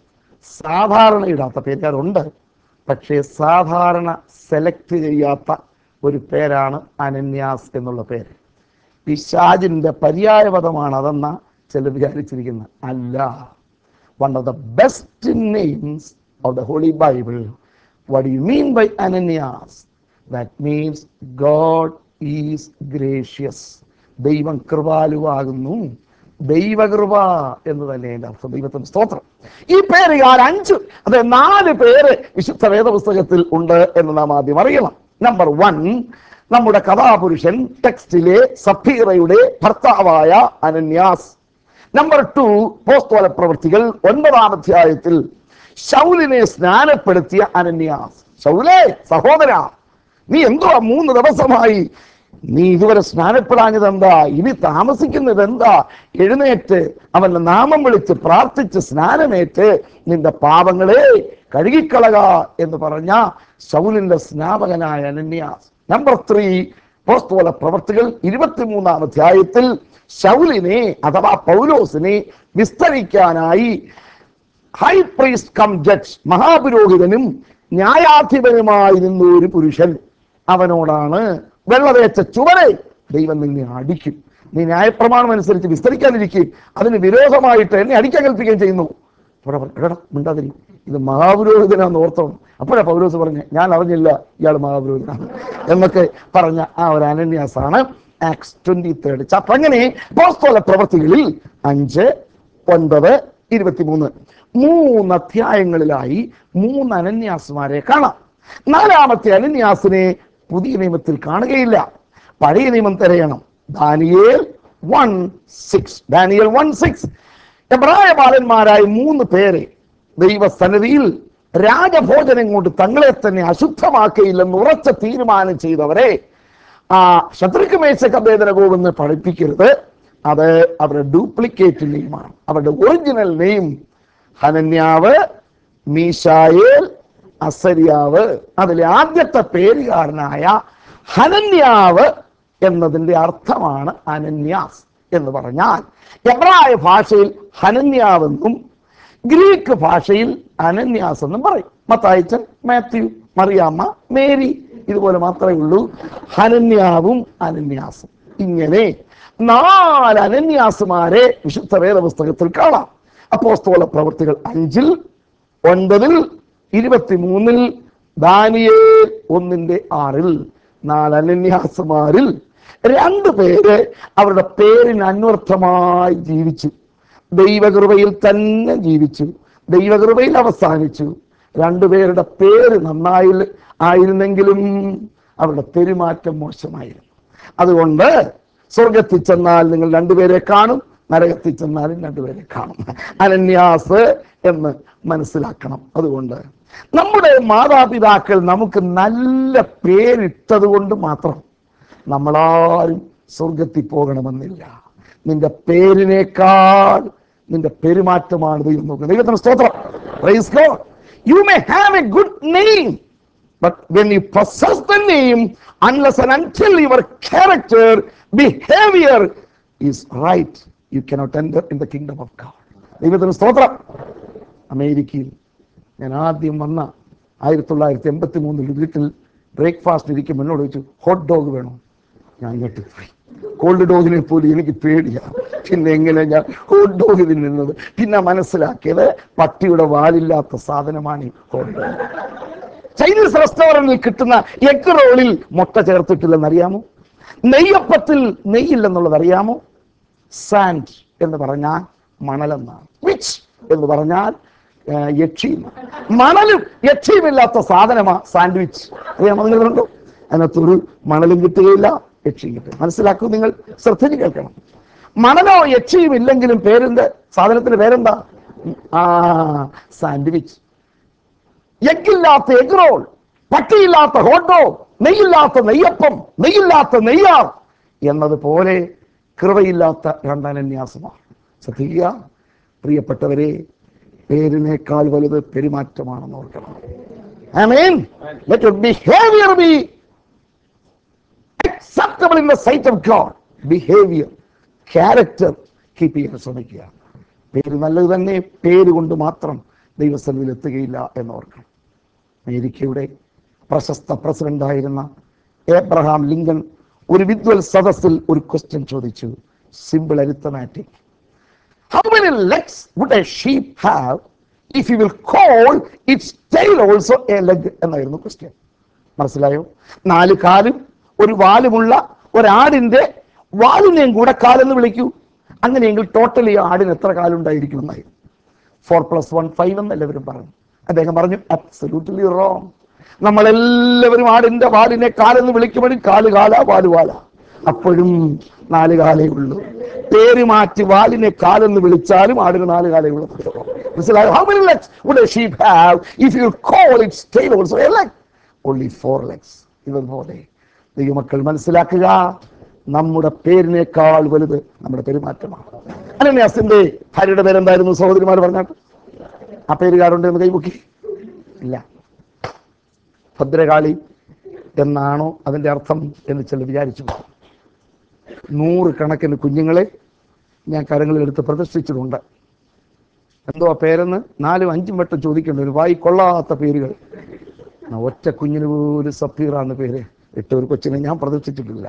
സാധാരണ ഇടാത്ത പേരുകാരുണ്ട് പക്ഷേ സാധാരണ സെലക്ട് ചെയ്യാത്ത ഒരു പേരാണ് അനന്യാസ് എന്നുള്ള പേര് പിശാജിന്റെ പര്യായപദമാണ് അതെന്ന ചിലർ വിചാരിച്ചിരിക്കുന്നത് അല്ല one of the best names of the holy Bible what you mean by Ananias that means God is gracious ദൈവം കൃപാലുവാകുന്നു ദൈവകൃപ എന്ന് തന്നെ എൻ്റെ അർത്ഥം ദൈവത്തിന് സ്തോത്രം ഈ പേരുകാർ അഞ്ച് അത് നാല് പേര് വിശുദ്ധ വേദപുസ്തകത്തിൽ ഉണ്ട് എന്ന് നാം ആദ്യം അറിയണം നമ്പർ വൺ നമ്മുടെ കഥാപുരുഷൻ ടെക്സ്റ്റിലെ സഫീറയുടെ ഭർത്താവായ അനന്യാസ് നമ്പർ ടു പോസ്തോല പ്രവൃത്തികൾ ഒൻപതാം അധ്യായത്തിൽ ശൗലിനെ സ്നാനപ്പെടുത്തിയ അനന്യാസ് ശൗലേ സഹോദര നീ എന്തുവാ മൂന്ന് ദിവസമായി നീ ഇതുവരെ സ്നാനപ്പെടാഞ്ഞത് എന്താ ഇനി താമസിക്കുന്നത് എന്താ എഴുന്നേറ്റ് അവന്റെ നാമം വിളിച്ച് പ്രാർത്ഥിച്ച് സ്നാനമേറ്റ് നിന്റെ പാപങ്ങളെ കഴുകിക്കളക എന്ന് പറഞ്ഞ ശൗലിന്റെ സ്നാപകനായ അനന്യാസ് നമ്പർ ത്രീ പോസ്തോല പ്രവർത്തികൾ ഇരുപത്തിമൂന്നാം അധ്യായത്തിൽ ശൗലിനെ അഥവാ പൗലോസിനെ വിസ്തരിക്കാനായി ഹൈ പ്രീസ്റ്റ് കം ജഡ്ജ് മഹാപുരോഹിതനും ന്യായാധിപനുമായിരുന്ന ഒരു പുരുഷൻ അവനോടാണ് വെള്ളതേച്ച ചുവരെ ദൈവം നിന്നെ അടിക്കും നീ ന്യായപ്രമാണം അനുസരിച്ച് വിസ്തരിക്കാതിരിക്കുകയും അതിന് വിരോധമായിട്ട് എന്നെ അടിക്കാൻ കൽപ്പിക്കുകയും ചെയ്യുന്നു അവിടെ പറഞ്ഞു, എടാ മിണ്ടാതിരി ഇത് മഹാപുരോഹിതനാന്ന് ഓർത്തോ അപ്പോഴാ പൗലോസ് പറഞ്ഞ് ഞാൻ അറിഞ്ഞില്ല ഇയാൾ മഹാപുരോഹിതനാണ് എന്നൊക്കെ പറഞ്ഞ ആ ഒരു അനന്യാസാണ് ആക്സ് ട്വന്റി തേർഡ് ചാപ്റ്റർ അങ്ങനെ പോസ്തോല പ്രവർത്തികളിൽ അഞ്ച് ഒൻപത് ഇരുപത്തിമൂന്ന് മൂന്ന് അധ്യായങ്ങളിലായി മൂന്ന് അനന്യാസുമാരെ കാണാം നാലാമത്തെ അനന്യാസിനെ പുതിയ നിയമത്തിൽ കാണുകയില്ല പഴയ നിയമം തിരയണം ദാനിയേൽ വൺ സിക്സ് ദാനിയേൽ വൺ സിക്സ് എബ്രായ ബാലന്മാരായ മൂന്ന് പേരെ ദൈവസന്നിധിയിൽ രാജഭോജനം കൊണ്ട് തങ്ങളെ തന്നെ അശുദ്ധമാക്കയില്ലെന്ന് ഉറച്ച തീരുമാനം ചെയ്തവരെ ആ ശത്രുക്ക് മേശക്കഭേദന പോകുന്ന പഠിപ്പിക്കരുത് അത് അവരുടെ ഡ്യൂപ്ലിക്കേറ്റ് നെയിമാണ് അവരുടെ ഒറിജിനൽ നെയിം ഹനന്യാവ് മീശായേൽ അസരിയാവ് അതിലെ ആദ്യത്തെ പേരുകാരനായ ഹനന്യാവ് എന്നതിന്റെ അർത്ഥമാണ് അനന്യാസ് എന്ന് പറഞ്ഞാൽ എബ്രായ ഭാഷയിൽ ഹനന്യാവെന്നും ഗ്രീക്ക് ഭാഷയിൽ അനന്യാസ് എന്നും പറയും മത്തായിച്ചൻ മാത്യു മറിയാമ്മ മേരി ഇതുപോലെ മാത്രമേ ഉള്ളൂ ഹനന്യാവും അനന്യാസും ഇങ്ങനെ നാല് അനന്യാസുമാരെ വിശുദ്ധ വേദപുസ്തകത്തിൽ കാണാം അപ്പോസ്തോല പ്രവൃത്തികൾ അഞ്ചിൽ ഒൻപതിൽ ഇരുപത്തിമൂന്നിൽ ദാനിയേൽ ഒന്നിന്റെ ആറിൽ നാല് അനന്യാസുമാരിൽ രണ്ടു പേര് അവരുടെ പേരിന് അന്വർത്ഥമായി ജീവിച്ചു ദൈവകൃപയിൽ തന്നെ ജീവിച്ചു ദൈവകൃപയിൽ അവസാനിച്ചു രണ്ടുപേരുടെ പേര് നന്നായി ആയിരുന്നെങ്കിലും അവരുടെ പെരുമാറ്റം മോശമായിരുന്നു അതുകൊണ്ട് സ്വർഗത്തിൽ ചെന്നാൽ നിങ്ങൾ രണ്ടുപേരെ കാണും നരകത്തിൽ ചെന്നാലും രണ്ടുപേരെ കാണും അനന്യാസ് എന്ന് മനസ്സിലാക്കണം അതുകൊണ്ട് നമ്മുടെ മാതാപിതാക്കൾ നമുക്ക് നല്ല പേരിട്ടത് കൊണ്ട് മാത്രം നമ്മളാരും സ്വർഗത്തിൽ പോകണമെന്നില്ല നിന്റെ പേരിനേക്കാൾ നിന്റെ പെരുമാറ്റമാണ് ദൈവം നോക്കുന്നത് ദൈവത്തിന് സ്തോത്രം praise God you may have a good name But when you possess the name, unless and until your character, behavior is right, you cannot enter in the kingdom of God. ദൈവത്തിന് സ്തോത്രം അമേരിക്കയിൽ ഞാൻ ആദ്യം വന്ന ആയിരത്തി തൊള്ളായിരത്തി എൺപത്തി മൂന്നിൽ വീട്ടിൽ ബ്രേക്ക്ഫാസ്റ്റ് ഇരിക്കും എന്നോട് ചോദിച്ചു ഹോട്ട് ഡോഗ് വേണോ ഞാൻ ഞെട്ടിപ്പോയി കോൾഡ് ഡോഗിനെ പോലും എനിക്ക് പേടിയാണ് പിന്നെ എങ്ങനെ ഞാൻ ഹോട്ട് ഡോഗ് തിന്നുന്നത് പിന്നെ മനസ്സിലാക്കിയത് പട്ടിയുടെ വാലില്ലാത്ത സാധനമാണ് ഈ ഹോട്ട് ഡോഗ് ചൈനീസ് റെസ്റ്റോറന്റിൽ കിട്ടുന്ന എഗ് റോളിൽ മുട്ട ചേർത്തിട്ടില്ലെന്ന് അറിയാമോ നെയ്യപ്പത്തിൽ നെയ്യില്ലെന്നുള്ളത് അറിയാമോ സാൻഡ് എന്ന് പറഞ്ഞാൽ മണലെന്നാണ് വിച്ച് എന്ന് പറഞ്ഞാൽ ആ, യക്ഷിയും മണലും യക്ഷിയുമില്ലാത്ത സാധനമാ സാൻഡ്വിച്ച് അറിയാമോ നിങ്ങൾ കണ്ടോ അതിനകത്തൊരു മണലും കിട്ടുകയില്ല യക്ഷിയും കിട്ടും മനസ്സിലാക്കൂ നിങ്ങൾ ശ്രദ്ധിച്ച് കേൾക്കണം മണലോ യക്ഷിയും ഇല്ലെങ്കിലും പേരെന്ത് സാധനത്തിന്റെ പേരെന്താ ആ സാൻഡ്വിച്ച് എഗ്ഗില്ലാത്ത എഗ് റോൾ പട്ടിയില്ലാത്ത ഹോട്ട് ഡോഗ് നെയ്യില്ലാത്ത നെയ്യപ്പം നെയ്യില്ലാത്ത നെയ്യാർ എന്നതുപോലെ കൃപയില്ലാത്ത രണ്ടനന്യാസമാണ് ശ്രദ്ധിക്കുക പ്രിയപ്പെട്ടവരെ പേരിനേക്കാൾ വലുത് പെരുമാറ്റമാണെന്ന് ഓർക്കണം I mean, let your behavior be acceptable in the sight of God. Behavior, character keep ചെയ്യാൻ ശ്രമിക്കുക പേര് നല്ലത് തന്നെ പേര് കൊണ്ട് മാത്രം ദൈവസ്ഥലത്തിൽ എത്തുകയില്ല എന്ന് ഓർക്കണം അമേരിക്കയുടെ പ്രശസ്ത പ്രസിഡന്റായിരുന്ന ഏബ്രഹാം ലിങ്കൺ ഒരു വിദ്വൽ സദസ്സിൽ ഒരു ക്വസ്റ്റ്യൻ ചോദിച്ചു simple arithmetic How many legs would a sheep have if you will call its tail also a leg? എന്നായിരുന്നു ക്വസ്റ്റ്യൻ മനസ്സിലായോ നാല് കാലും ഒരു വാലുമുള്ള ഒരാടിന്റെ വാലിനെയും കൂടെ കാലെന്ന് വിളിക്കൂ അങ്ങനെയെങ്കിൽ ടോട്ടലി ആടിന് എത്ര കാലുണ്ടായിരിക്കും എന്നായി ഫോർ പ്ലസ് വൺ ഫൈവ് എന്ന് എല്ലാവരും പറഞ്ഞു അദ്ദേഹം പറഞ്ഞു അബ്സല്യൂട്ട്ലി റോങ് നമ്മളെല്ലാവരും ആടിന്റെ വാലിനെ കാലെന്ന് വിളിക്കുമ്പോഴും കാല് കാല വാല് വാല അപ്പോഴും നാല് കാലേ ഉള്ളൂ പേര് മാറ്റി വാലിനെ കാലെന്ന് വിളിച്ചാലും ആടിന് നാല് കാലേ ഉള്ളൂ മനസ്സിലായോ how many legs would a sheep have if you call its tail also a leg only four legs ഇതുപോലെ ദൈവമക്കൾ മനസ്സിലാക്കുക നമ്മുടെ പേരിനേക്കാൾ വലുത് നമ്മുടെ പെരുമാറ്റമാണ് അനന്യാസിന്റെ ഭാര്യയുടെ പേരെന്തായിരുന്നു സഹോദരിമാർ പറഞ്ഞാട്ട് ആ പേരുകാരുണ്ട് എന്ന് കൈമുക്കി ഇല്ല ഭദ്രകാളി എന്നാണോ അതിന്റെ അർത്ഥം എന്ന് ചിലർ വിചാരിച്ചു നൂറ് കണക്കിന് കുഞ്ഞുങ്ങളെ ഞാൻ കരങ്ങളിലെടുത്ത് പ്രതിഷ്ഠിച്ചിട്ടുണ്ട് എന്തോ ആ പേരെന്ന് നാലും അഞ്ചും വട്ടം ചോദിക്കേണ്ട ഒരു വായി കൊള്ളാത്ത പേരുകൾ ആ ഒറ്റ കുഞ്ഞിന് പോലും സഫീറാന്ന് പേര് ഇട്ട ഒരു കൊച്ചിനെ ഞാൻ പ്രതീക്ഷിച്ചിട്ടില്ല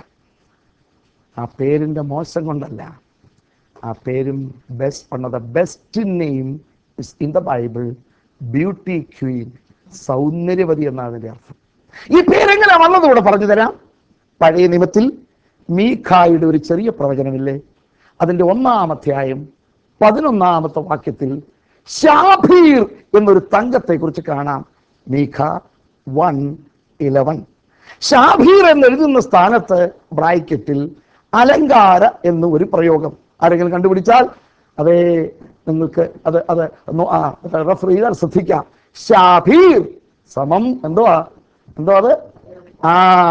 ആ പേരിന്റെ മോശം കൊണ്ടല്ല ആ പേരും best one of the best name is in the Bible beauty queen സൗന്ദര്യവതി എന്നാണ് അതിന്റെ അർത്ഥം ഈ പേരെങ്ങനെ വന്നത് ഇവിടെ പറഞ്ഞു തരാം പഴയ നിയമത്തിൽ മീഖായുടെ ഒരു ചെറിയ പ്രവചനമില്ലേ അതിന്റെ ഒന്നാം അധ്യായം പതിനൊന്നാമത്തെ വാക്യത്തിൽ ഷാഭീർ എന്നൊരു തങ്കത്തെ കുറിച്ച് കാണാം മീഖ വൺ ഇലവൻ ഷാഭീർ എന്ന് എഴുതുന്ന സ്ഥാനത്ത് ബ്രാക്കറ്റിൽ അലങ്കാര എന്ന് ഒരു പ്രയോഗം ആരെങ്കിലും കണ്ടുപിടിച്ചാൽ അതേ നിങ്ങൾക്ക് അത് അത് ഒന്ന് ആ റെഫർ ചെയ്താൽ ശ്രദ്ധിക്കാം ഷാഭീർ സമം എന്തുവാ എന്തോ അത് ആ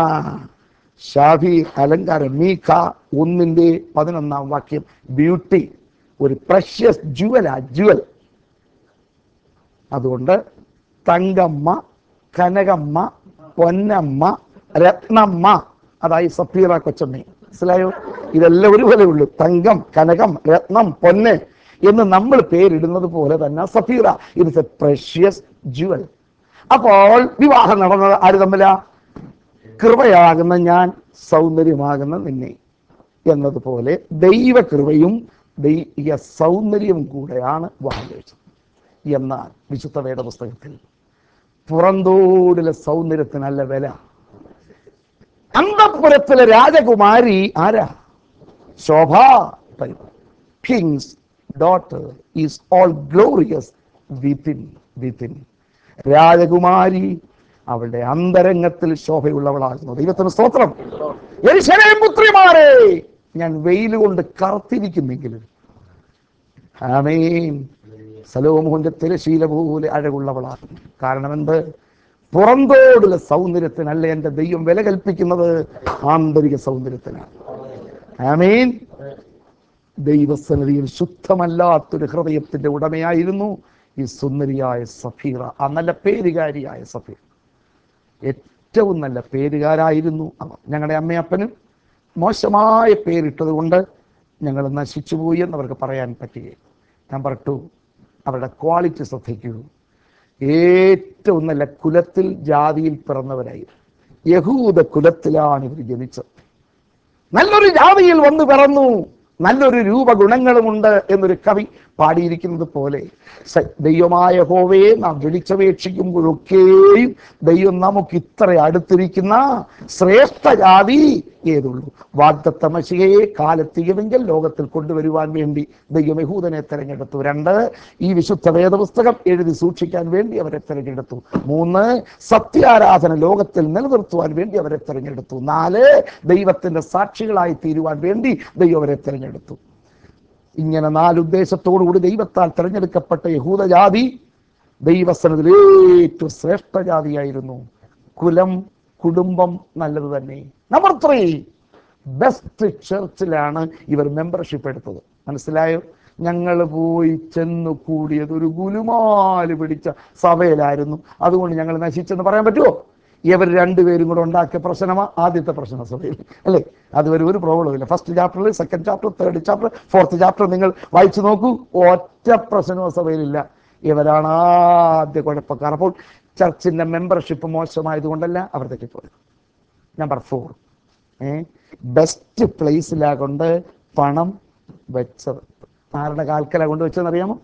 ഷാഫി അലങ്കാരം മീഖ ഒന്നിന്റെ പതിനൊന്നാം വാക്യം ബ്യൂട്ടി ഒരു പ്രഷ്യസ് ജുവലാ ജുവൽ അതുകൊണ്ട് തങ്കമ്മ കനകമ്മ പൊന്നമ്മ രത്നമ്മ അതായി സഫീറ കൊച്ചമ്മ മനസ്സിലായോ ഇതെല്ലാം ഒരുപോലെ ഉള്ളൂ തങ്കം കനകം രത്നം പൊന്ന് എന്ന് നമ്മൾ പേരിടുന്നത് പോലെ തന്നെ സഫീറ ഇറ്റ്സ് എ പ്രഷ്യസ് ജുവൽ അപ്പോൾ വിവാഹം നടന്നത് ആര് തമ്മിലാ കൃപയാകുന്ന ഞാൻ സൗന്ദര്യമാകുന്ന നിന്നെ എന്നതുപോലെ ദൈവകൃപയും ദൈവ സൗന്ദര്യവും കൂടെയാണ് വിവാഹം കഴിച്ചത് എന്നാൽ വിശുദ്ധ വേദപുസ്തകത്തിൽ പുറന്തോടിലെ സൗന്ദര്യത്തിനല്ല വില അന്തപുരത്തിലെ രാജകുമാരി ആരാ ശോഭ king's daughter is all glorious within within രാജകുമാരി അവളുടെ അന്തരംഗത്തിൽ ശോഭയുള്ളവളാകുന്നു ദൈവത്തിന് സ്തോത്രം യെരൂശലേം പുത്രിമാരെ ഞാൻ വെയിൽ കൊണ്ട് കറുത്തിരിക്കുന്നെങ്കിലും ആമേൻ സലോമോന്റെ തിരശീല പോലെ അഴകുള്ളവളാകുന്നു കാരണം എന്ത് പുറന്തോടുള്ള സൗന്ദര്യത്തിനല്ല എൻ്റെ ദൈവം വില കൽപ്പിക്കുന്നത് ആന്തരിക സൗന്ദര്യത്തിനാണ് ആമേൻ ദൈവസന്നിധിയിൽ ശുദ്ധമല്ലാത്തൊരു ഹൃദയത്തിന്റെ ഉടമയായിരുന്നു ഈ സുന്ദരിയായ സഫീറ ആ നല്ല പേരുകാരിയായ സഫീർ ഏറ്റവും നല്ല പേരുകാരായിരുന്നു അവർ ഞങ്ങളുടെ അമ്മയപ്പനും മോശമായ പേരിട്ടത് കൊണ്ട് ഞങ്ങൾ നശിച്ചുപോയി എന്നവർക്ക് പറയാൻ പറ്റുകയും നമ്പർ ടു അവരുടെ ക്വാളിറ്റി ശ്രദ്ധിക്കൂ ഏറ്റവും നല്ല കുലത്തിൽ ജാതിയിൽ പിറന്നവരായി യഹൂദ കുലത്തിലാണ് ഇവർ ജനിച്ചത് നല്ലൊരു ജാതിയിൽ വന്നു പിറന്നു നല്ലൊരു രൂപഗുണങ്ങളുമുണ്ട് എന്നൊരു കവി പാടിയിരിക്കുന്നത് പോലെ സ- ദൈവമായ ഹോവയെ നാം വിളിച്ചപേക്ഷിക്കുമ്പോഴൊക്കെയും ദൈവം നമുക്ക് ഇത്ര അടുത്തിരിക്കുന്ന ശ്രേഷ്ഠ ജാതി ഏതുള്ളൂ വാഗ്ദത്ത മഷികയെ കാലത്തിയുമെങ്കിൽ ലോകത്തിൽ കൊണ്ടുവരുവാൻ വേണ്ടി ദൈവം യഹൂദനെ തെരഞ്ഞെടുത്തു രണ്ട് ഈ വിശുദ്ധ വേദപുസ്തകം എഴുതി സൂക്ഷിക്കാൻ വേണ്ടി അവരെ തെരഞ്ഞെടുത്തു മൂന്ന് സത്യാരാധന ലോകത്തിൽ നിലനിർത്തുവാൻ വേണ്ടി അവരെ തെരഞ്ഞെടുത്തു നാല് ദൈവത്തിന്റെ സാക്ഷികളായി തീരുവാൻ വേണ്ടി ദൈവം അവരെ തെരഞ്ഞെടുത്തു ഇങ്ങനെ നാലുദ്ദേശത്തോടുകൂടി ദൈവത്താൽ തെരഞ്ഞെടുക്കപ്പെട്ട യഹൂദജാതി ദൈവസ്ഥനത്തിൽ ഏറ്റവും ശ്രേഷ്ഠ ജാതിയായിരുന്നു കുലം കുടുംബം നല്ലത് തന്നെ നമ്പർ ത്രീ ബെസ്റ്റ് ചർച്ചിലാണ് ഇവർ മെമ്പർഷിപ്പ് എടുത്തത് മനസ്സിലായോ ഞങ്ങൾ പോയി ചെന്ന് കൂടിയത് ഒരു ഗുലുമാല് പിടിച്ച സഭയിലായിരുന്നു അതുകൊണ്ട് ഞങ്ങൾ നശിച്ചെന്ന് പറയാൻ പറ്റുമോ ഇവർ രണ്ടുപേരും കൂടെ ഉണ്ടാക്കിയ പ്രശ്നമാ ആദ്യത്തെ പ്രശ്ന സഭയിൽ അല്ലേ അതുവരെ ഒരു പ്രോബ്ലം ഇല്ല ഫസ്റ്റ് ചാപ്റ്ററിൽ second chapter third chapter fourth chapter നിങ്ങൾ വായിച്ചു നോക്കൂ ഒറ്റ പ്രശ്നവും സഭയിലില്ല ഇവരാണ് ആദ്യ കുഴപ്പക്കാർ അപ്പോൾ ചർച്ചിന്റെ മെമ്പർഷിപ്പ് മോശമായതുകൊണ്ടല്ല അവർ തെറ്റിപ്പോയത് നമ്പർ ഫോർ ഏ ബെസ്റ്റ് പ്ലേസിലാ കൊണ്ട് പണം വെച്ചത് ആരുടെ കാൽക്കല കൊണ്ട് വെച്ചതെന്ന് അറിയാമോ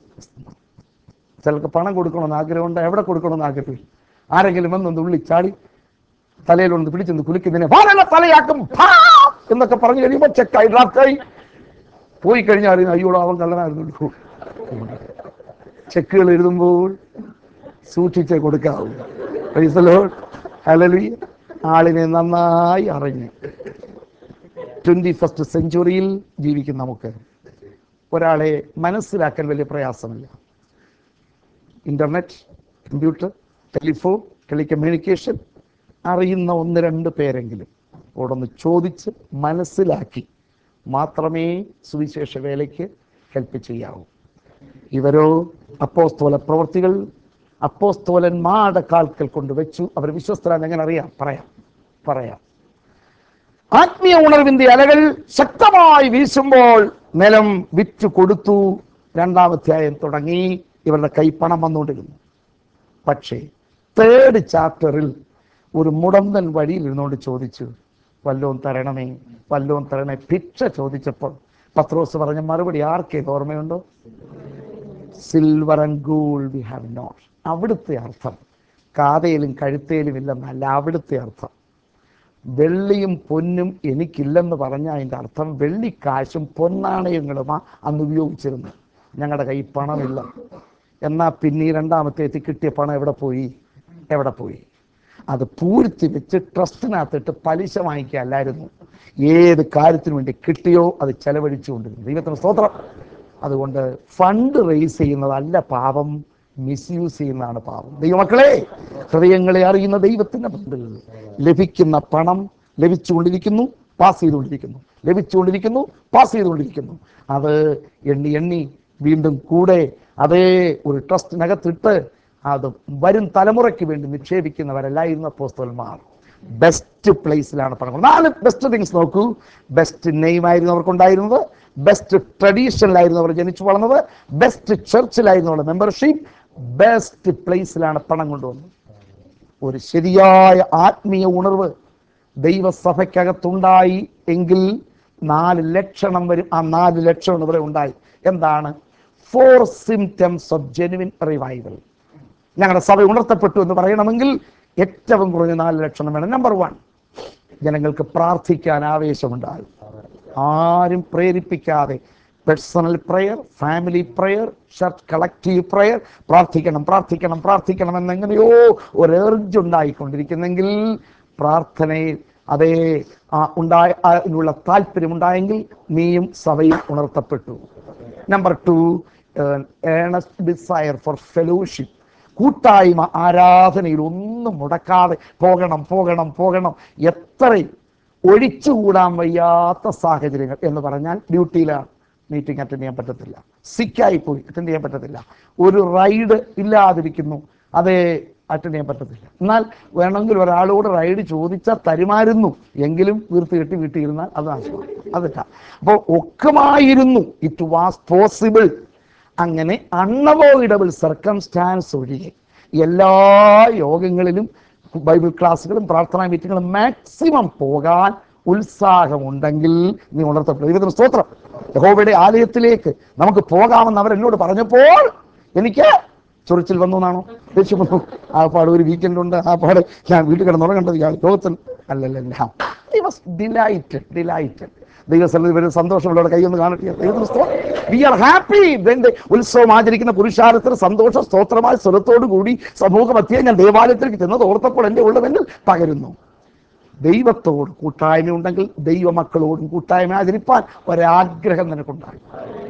ചിലർക്ക് പണം കൊടുക്കണമെന്ന് ആഗ്രഹമുണ്ട് എവിടെ കൊടുക്കണമെന്ന് ആഗ്രഹമില്ല ആരെങ്കിലും വന്നൊന്ന് ഉള്ളി ചാടി തലയിലൊന്ന് പിടിച്ചൊന്ന് കുലിക്കുന്നതിനെ വാനല്ല തലയാക്കും ഭാ! എന്നൊക്കെ പറഞ്ഞു കഴിയുമ്പോൾ ചെക്കായി ഡ്രാഫ്റ്റായി പോയി കഴിഞ്ഞാൽ അറിയുന്ന അയ്യോടോ അവൻ കള്ളനായിരുന്നു ചെക്കുകൾ എഴുതുമ്പോൾ സൂക്ഷിച്ചേ കൊടുക്കാവൂ Praise the Lord. Hallelujah. ആളിനെ നന്നായി അറിഞ്ഞ് ട്വന്റി ഫസ്റ്റ് സെഞ്ചുറിയിൽ ജീവിക്കും നമുക്ക് ഒരാളെ മനസ്സിലാക്കാൻ വലിയ പ്രയാസമില്ല ഇന്റർനെറ്റ് കമ്പ്യൂട്ടർ ടെലിഫോൺ ടെലികമ്മ്യൂണിക്കേഷൻ അറിയുന്ന ഒന്ന് രണ്ട് പേരെങ്കിലും ഓടൊന്ന് ചോദിച്ച് മനസ്സിലാക്കി മാത്രമേ സുവിശേഷ വേലയ്ക്ക് ഹെൽപ്പ് ചെയ്യാവൂ ഇവരോ അപ്പോസ്തോല പ്രവർത്തികൾ അപ്പോസ്തോലന്മാരുടെ കാൽക്കൽ കൊണ്ട് വെച്ചു അവർ വിശ്വസ്തരാന്ന് എങ്ങനെ അറിയാം പറയാം പറയാം ആത്മീയ ഉണർവിന്റെ അലകൾ ശക്തമായി വീശുമ്പോൾ നിലം വിറ്റ് കൊടുത്തു രണ്ടാമധ്യായം തുടങ്ങി ഇവരുടെ കൈ പണം വന്നുകൊണ്ടിരുന്നു പക്ഷേ തേർഡ് ചാപ്റ്ററിൽ ഒരു മുടന്തൻ വഴിയിൽ ഇരുന്നുകൊണ്ട് ചോദിച്ചു വല്ലോം തരണമേ വല്ലോം തരണേ ഭിക്ഷ ചോദിച്ചപ്പോൾ പത്രോസ് പറഞ്ഞ മറുപടി ആർക്കേത് ഓർമ്മയുണ്ടോ silver and gold we have not അവിടുത്തെ അർത്ഥം കാതയിലും കഴുത്തേലും ഇല്ലെന്നല്ല അവിടുത്തെ അർത്ഥം വെള്ളിയും പൊന്നും എനിക്കില്ലെന്ന് പറഞ്ഞ അതിൻ്റെ അർത്ഥം വെള്ളിക്കാശും പൊന്നാണയങ്ങളുമാ അന്ന് ഉപയോഗിച്ചിരുന്നത് ഞങ്ങളുടെ കയ്യിൽ പണമില്ല എന്നാൽ പിന്നെ ഈ രണ്ടാമത്തെ എത്തി കിട്ടിയ പണം എവിടെ പോയി എവിടെ പോയി അത് പൂഴ്ത്തി വെച്ച് ട്രസ്റ്റിനകത്തിട്ട് പലിശ വാങ്ങിക്കുകയല്ലായിരുന്നു ഏത് കാര്യത്തിനു വേണ്ടി കിട്ടിയോ അത് ചെലവഴിച്ചുകൊണ്ടിരുന്നു ദൈവത്തിന് സ്തോത്രം അതുകൊണ്ട് ഫണ്ട് റേസ് ചെയ്യുന്നതല്ല പാപം മിസ്യൂസ് ചെയ്യുന്നതാണ് പാപം ദൈവമക്കളെ ഹൃദയങ്ങളെ അറിയുന്ന ദൈവത്തിന്റെ പണ്ടിൽ ലഭിക്കുന്ന പണം ലഭിച്ചുകൊണ്ടിരിക്കുന്നു പാസ് ചെയ്തുകൊണ്ടിരിക്കുന്നു ലഭിച്ചുകൊണ്ടിരിക്കുന്നു പാസ് ചെയ്തുകൊണ്ടിരിക്കുന്നു അത് എണ്ണി എണ്ണി വീണ്ടും കൂടെ അതേ ഒരു ട്രസ്റ്റിനകത്തിട്ട് അത് വരും തലമുറയ്ക്ക് വേണ്ടി നിക്ഷേപിക്കുന്നവരല്ലായിരുന്നു അപ്പോസ്തലന്മാർ ബെസ്റ്റ് പ്ലേസിലാണ് പണം കൊടുക്കുന്നത്. നാല് ബെസ്റ്റ് തിങ്സ് നോക്കൂ ബെസ്റ്റ് നെയിം ആയിരുന്നു അവർക്കുണ്ടായിരുന്നത് ബെസ്റ്റ് ട്രഡീഷനിലായിരുന്നു അവർ ജനിച്ചു വളർന്നത് ബെസ്റ്റ് ചർച്ചിലായിരുന്നു അവരുടെ മെമ്പർഷിപ്പ് ബെസ്റ്റ് പ്ലേസിലാണ് പണം കൊണ്ടുവന്നത് ഒരു ശരിയായ ആത്മീയ ഉണർവ് ദൈവസഭയ്ക്കകത്തുണ്ടായി എങ്കിൽ നാല് ലക്ഷണം വരും ആ നാല് ലക്ഷണം ഇവിടെ ഉണ്ടായി എന്താണ് four symptoms of genuine revival ഞങ്ങളുടെ സഭ ഉണർത്തപ്പെട്ടു എന്ന് പറയണമെങ്കിൽ ഏറ്റവും കുറഞ്ഞ നാല് ലക്ഷണം വേണം നമ്പർ വൺ ജനങ്ങൾക്ക് പ്രാർത്ഥിക്കാൻ ആവേശമുണ്ടാകും ആരും പ്രേരിപ്പിക്കാതെ personal prayer family prayer church collective prayer പ്രാർത്ഥിക്കണം പ്രാർത്ഥിക്കണം പ്രാർത്ഥിക്കണം എന്നെങ്ങനെയോ ഒരു എർജ് ഉണ്ടായിക്കൊണ്ടിരിക്കുന്നെങ്കിൽ പ്രാർത്ഥനയിൽ അതേ ആ ഉണ്ടായ അതിനുള്ള താല്പര്യം ഉണ്ടായെങ്കിൽ നീയും സഭയും ഉണർത്തപ്പെട്ടു number two earnest desire for fellowship കൂട്ടായ്മ ആരാധനയിൽ ഒന്നും മുടക്കാതെ പോകണം പോകണം പോകണം എത്ര ഒഴിച്ചുകൂടാൻ വയ്യാത്ത സാഹചര്യങ്ങൾ എന്ന് പറഞ്ഞാൽ ഡ്യൂട്ടിയിലാണ് മീറ്റിംഗ് അറ്റൻഡ് ചെയ്യാൻ പറ്റത്തില്ല സിക്കായി പോയി അറ്റൻഡ് ചെയ്യാൻ പറ്റത്തില്ല ഒരു റൈഡ് ഇല്ലാതിരിക്കുന്നു അതേ അറ്റൻഡ് ചെയ്യാൻ പറ്റത്തില്ല എന്നാൽ വേണമെങ്കിൽ ഒരാളോട് റൈഡ് ചോദിച്ചാൽ തരുമായിരുന്നു എങ്കിലും വീർത്ത് കെട്ടി വീട്ടിൽ ഇരുന്നാൽ അത് നാശമാണ് അതല്ല അപ്പോൾ ഒക്കമായിരുന്നു ഇറ്റ് വാസ് പോസിബിൾ അങ്ങനെ അൺഅവോയിഡബിൾ സർക്കംസ്റ്റാൻസ് ഒഴികെ എല്ലാ യോഗങ്ങളിലും ബൈബിൾ ക്ലാസ്സുകളും പ്രാർത്ഥനാ മീറ്റിങ്ങുകളും മാക്സിമം പോകാൻ ഉത്സാഹമുണ്ടെങ്കിൽ നീ ഉണർത്തപ്പെടും ദൈവത്തിന് സ്തോത്രം യഹോവയുടെ ആലയത്തിലേക്ക് നമുക്ക് പോകാമെന്ന് അവർ എന്നോട് പറഞ്ഞപ്പോൾ എനിക്ക് ചൊറിച്ചിൽ വന്നു എന്നാണോ ദേഷ്യം വന്നു ആ പാട് ഒരു വീക്കെൻഡ് ഉണ്ട് ആ പാട് ഞാൻ വീട്ടിൽ കിടന്നുറങ്ങേണ്ടത് ഇയാൾ ലോകത്തിൽ അല്ലല്ല വാസ് ഡിലൈറ്റഡ് ഡിലൈറ്റഡ് ദൈവസ്ഥലത്ത് വരുന്ന സന്തോഷമുള്ളവരുടെ കൈയൊന്ന് കാണട്ടെ ദൈവത്തിന് വി ആർ ഹാപ്പി ഇതിന്റെ ഉത്സവം ആചരിക്കുന്ന പുരുഷാരത്തിന് സന്തോഷ സ്തോത്രമായ സ്വരത്തോടു കൂടി സമൂഹമധ്യേ ഞാൻ ദേവാലയത്തിലേക്ക് ചെന്നത് ഓർത്തപ്പോൾ എൻ്റെ ഉള്ളവെന്നിൽ പകരുന്നു ദൈവത്തോട് കൂട്ടായ്മ ഉണ്ടെങ്കിൽ ദൈവമക്കളോടും കൂട്ടായ്മ ആചരിപ്പാൻ ഒരാഗ്രഹം നിനക്കുണ്ടാകും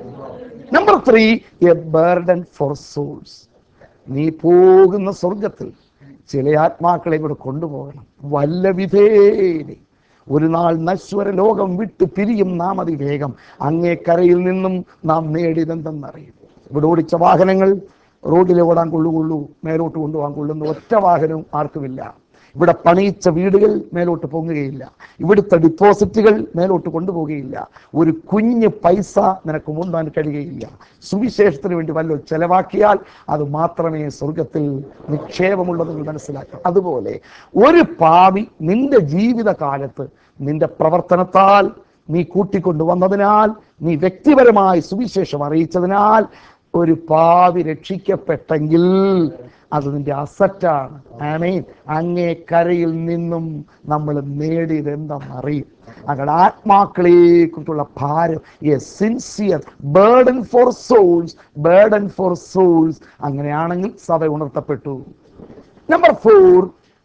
number three a burden for souls നീ പോകുന്ന സ്വർഗത്തിൽ ചില ആത്മാക്കളെ കൂടെ കൊണ്ടുപോകണം വല്ല വിധേനെ ഒരു നാൾ നശ്വര ലോകം വിട്ട് പിരിയും നാം അതിവേഗം അങ്ങേ കരയിൽ നിന്നും നാം നേടിയതെന്തെന്നറിയും ഇവിടെ ഓടിച്ച വാഹനങ്ങൾ റോഡിൽ ഓടാൻ കൊള്ളുകൊള്ളൂ മേലോട്ട് കൊണ്ടുപോകാൻ കൊള്ളുന്ന ഒറ്റ വാഹനവും ആർക്കുമില്ല ഇവിടെ പണിയിച്ച വീടുകൾ മേലോട്ട് പൊങ്ങുകയില്ല ഇവിടുത്തെ ഡിപ്പോസിറ്റുകൾ മേലോട്ട് കൊണ്ടുപോകുകയില്ല ഒരു കുഞ്ഞ് പൈസ നിനക്ക് മുണ്ടാൻ കഴിയുകയില്ല സുവിശേഷത്തിന് വേണ്ടി വല്ലോ ചെലവാക്കിയാൽ അത് മാത്രമേ സ്വർഗത്തിൽ നിക്ഷേപമുള്ളതെന്ന് മനസ്സിലാക്കാം അതുപോലെ ഒരു പാവി നിന്റെ ജീവിതകാലത്ത് നിന്റെ പ്രവർത്തനത്താൽ നീ കൂട്ടിക്കൊണ്ടുവന്നതിനാൽ നീ വ്യക്തിപരമായി സുവിശേഷം അറിയിച്ചതിനാൽ ഒരു പാവി രക്ഷിക്കപ്പെട്ടെങ്കിൽ അത് നിന്റെ അസറ്റാണ് ആമേൻ അങ്ങേ കരയിൽ നിന്നും നമ്മൾ നേടിയത് എന്താണെന്നറിയും അങ്ങനെ ആത്മാക്കളെ കുറിച്ചുള്ള ഭാരം a sincere burden for souls burden for souls അങ്ങനെയാണെങ്കിൽ സഭ ഉണർത്തപ്പെട്ടു number four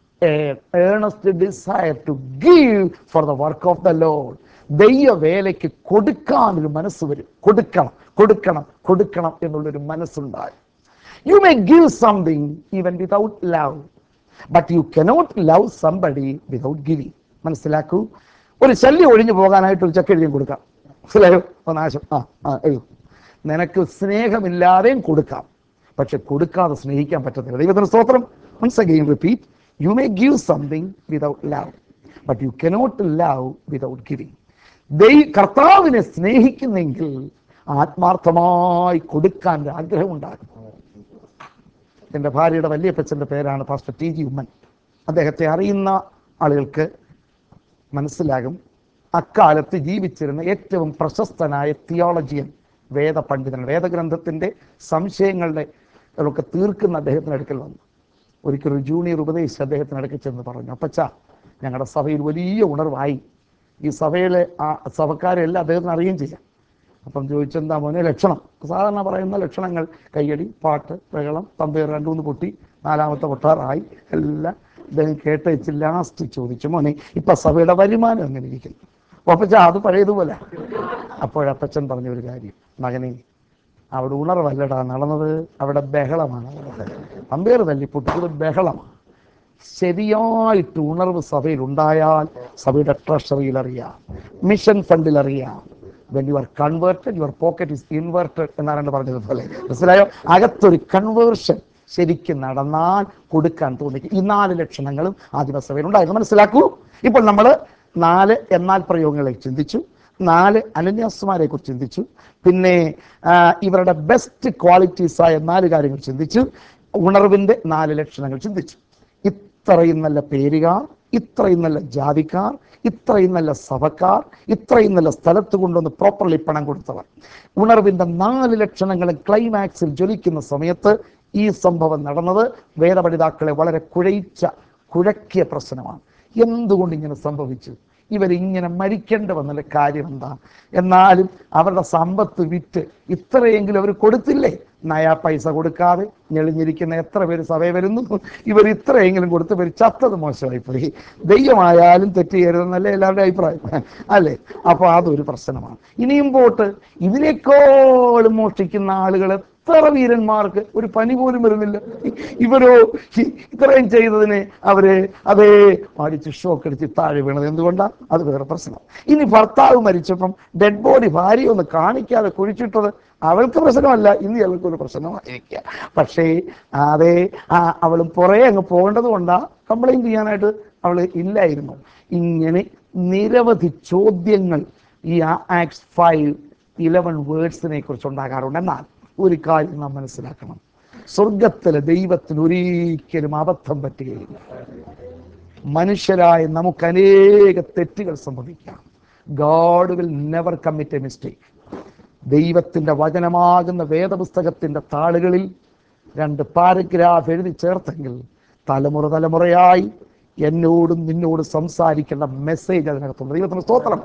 earnest desire to give for the work of the Lord ദൈവ വേലയ്ക്ക് കൊടുക്കാൻ ഒരു മനസ്സ് വരും കൊടുക്കണം കൊടുക്കണം കൊടുക്കണം എന്നുള്ളൊരു മനസ്സുണ്ടായി you may give something even without love but you cannot love somebody without giving മനസ്സിലാക്കൂ ഒരു ശല്യം ഒഴിഞ്ഞു പോകാനായിട്ട് ഒരു ചെക്ക് എഴുതിയും കൊടുക്കാം മനസ്സിലായോ ഒന്ന് ആശം ആ ആ എഴുതും നിനക്ക് സ്നേഹമില്ലാതെയും കൊടുക്കാം പക്ഷെ കൊടുക്കാതെ സ്നേഹിക്കാൻ പറ്റത്തില്ല ദൈവത്തിന് സ്തോത്രം once again repeat you may give something without love but you cannot love without giving ദൈ കർത്താവിനെ സ്നേഹിക്കുന്നെങ്കിൽ ആത്മാർത്ഥമായി കൊടുക്കാൻ ഒരു ആഗ്രഹം ഉണ്ടാകും എൻ്റെ ഭാര്യയുടെ വല്യപ്പച്ചൻ്റെ പേരാണ് പാസ്റ്റർ ടി ജി ഉമ്മൻ അദ്ദേഹത്തെ അറിയുന്ന ആളുകൾക്ക് മനസ്സിലാകും അക്കാലത്ത് ജീവിച്ചിരുന്ന ഏറ്റവും പ്രശസ്തനായ തിയോളജിയൻ വേദ പണ്ഡിതൻ വേദഗ്രന്ഥത്തിൻ്റെ സംശയങ്ങളുടെ ഒക്കെ തീർക്കുന്ന അദ്ദേഹത്തിന് അടുക്കൽ വന്നു ഒരിക്കൽ ഒരു ജൂനിയർ ഉപദേശിച്ച് അദ്ദേഹത്തിന് അടുക്കൽ ചെന്ന് പറഞ്ഞു അപ്പച്ച ഞങ്ങളുടെ സഭയിൽ വലിയ ഉണർവായി ഈ സഭയിലെ ആ സഭക്കാരെല്ലാം അദ്ദേഹത്തിന് അറിയുകയും ചെയ്യാം അപ്പം ചോദിച്ചെന്താ മോനെ ലക്ഷണം സാധാരണ പറയുന്ന ലക്ഷണങ്ങൾ കയ്യടി പാട്ട് ബഹളം തമ്പേർ രണ്ടു മൂന്ന് പൊട്ടി നാലാമത്തെ പൊട്ടാറായി എല്ലാം ഇദ്ദേഹം കേട്ടയച്ച് ലാസ്റ്റ് ചോദിച്ചു മോനെ ഇപ്പൊ സഭയുടെ വരുമാനം എങ്ങനെ ഇരിക്കുന്നു അപ്പച്ച അത് പഴയതുപോലെ അപ്പോഴപ്പച്ചൻ പറഞ്ഞ ഒരു കാര്യം മകനെ അവിടെ ഉണർവല്ലടാ നടന്നത് അവിടെ ബഹളമാണ് നടന്നത് തമ്പേർ തല്ലി പൊട്ടിയത് ബഹളമാണ് ശരിയായിട്ട് ഉണർവ് സഭയിൽ ഉണ്ടായാൽ സഭയുടെ ട്രഷറിയിൽ അറിയാം മിഷൻ ഫണ്ടിൽ അറിയാം when you are converted your pocket is inverted എന്നാണ് പറഞ്ഞതുപോലെ മനസ്സിലായോ അകത്തൊരു കൺവേർഷൻ ശരിക്കും നടന്നാൽ കൊടുക്കാൻ തോന്നിക്കും ഈ നാല് ലക്ഷണങ്ങളും ആദിമസഭയിൽ ഉണ്ടായിരുന്നു മനസ്സിലാക്കൂ ഇപ്പോൾ നമ്മൾ നാല് എന്നാൽ പ്രയോഗങ്ങളെ ചിന്തിച്ചു നാല് അനന്യാസമാരെ കുറിച്ച് ചിന്തിച്ചു പിന്നെ ആ, ഇവരുടെ ബെസ്റ്റ് ക്വാളിറ്റീസ് ആയ നാല് കാര്യങ്ങൾ ചിന്തിച്ചു ഉണർവിന്റെ നാല് ലക്ഷണങ്ങൾ ചിന്തിച്ചു ഇത്രയും നല്ല പേരുകാർ ഇത്രയും നല്ല ജാതിക്കാർ ഇത്രയും നല്ല സഭക്കാർ ഇത്രയും നല്ല സ്ഥലത്ത് കൊണ്ടുവന്ന് പ്രോപ്പർലി പണം കൊടുത്തവർ ഉണർവിന്റെ നാല് ലക്ഷണങ്ങളും ക്ലൈമാക്സിൽ ജ്വലിക്കുന്ന സമയത്ത് ഈ സംഭവം നടന്നത് വേദപഠിതാക്കളെ വളരെ കുഴയിച്ച കുഴക്കിയ പ്രശ്നമാണ് എന്തുകൊണ്ട് ഇങ്ങനെ സംഭവിച്ചു ഇവരിങ്ങനെ മരിക്കേണ്ട വന്നുള്ള കാര്യം എന്താ എന്നാലും അവരുടെ സമ്പത്ത് വിറ്റ് ഇത്രയെങ്കിലും അവർ കൊടുത്തില്ലേ നയാ പൈസ കൊടുക്കാതെ ഞെളിഞ്ഞിരിക്കുന്ന എത്ര പേര് സഭയിൽ വരുന്നു ഇവർ ഇത്രയെങ്കിലും കൊടുത്ത് ഇവർ ചത്തത് മോശമായി പോയി ദൈവമായാലും തെറ്റ് ചെയ്യരുതെന്നല്ലേ എല്ലാവരുടെ അഭിപ്രായം അല്ലേ അപ്പോൾ അതൊരു പ്രശ്നമാണ് ഇനിയും പോട്ട് ഇതിനേക്കാളും മോഷ്ടിക്കുന്ന ആളുകൾ എത്ര വീരന്മാർക്ക് ഒരു പനി പോലും വരുന്നില്ല ഇവരോ ഇ- ഇത്രയും ചെയ്തതിന് അവര് അതേ മരിച്ച് ഷോക്ക് അടിച്ച് താഴെ വീണത് എന്തുകൊണ്ടാ അത് വേറെ പ്രശ്നം ഇനി ഭർത്താവ് മരിച്ചപ്പം ഡെഡ് ബോഡി ഭാര്യ ഒന്ന് കാണിക്കാതെ കുഴിച്ചിട്ടത് അവൾക്ക് പ്രശ്നമല്ല ഇനി അവൾക്ക് ഒരു പ്രശ്നമായിരിക്കുക പക്ഷേ അതെ ആ അവളും പുറകെ അങ്ങ് പോകേണ്ടത് കൊണ്ടാ കംപ്ലൈന്റ് ചെയ്യാനായിട്ട് അവൾ ഇല്ലായിരുന്നു ഇങ്ങനെ നിരവധി ചോദ്യങ്ങൾ ഈ ആക്സ് ഫൈവ് ഇലവൻ വേർഡ്സിനെ കുറിച്ച് ഉണ്ടാകാറുണ്ട് എന്നാൽ ഒരു കാര്യം നാം മനസ്സിലാക്കണം സ്വർഗത്തിലെ ദൈവത്തിന് ഒരിക്കലും അബദ്ധം പറ്റുകയില്ല മനുഷ്യരായ നമുക്ക് അനേക തെറ്റുകൾ സംഭവിക്കാം God will never commit a mistake ദൈവത്തിൻ്റെ വചനമാകുന്ന വേദപുസ്തകത്തിൻ്റെ താളുകളിൽ രണ്ട് പാരഗ്രാഫ് എഴുതി ചേർത്തെങ്കിൽ തലമുറ തലമുറയായി എന്നോടും നിന്നോടും സംസാരിക്കേണ്ട മെസ്സേജ് അതിനകത്തുണ്ട് ദൈവത്തിന് സ്തോത്രം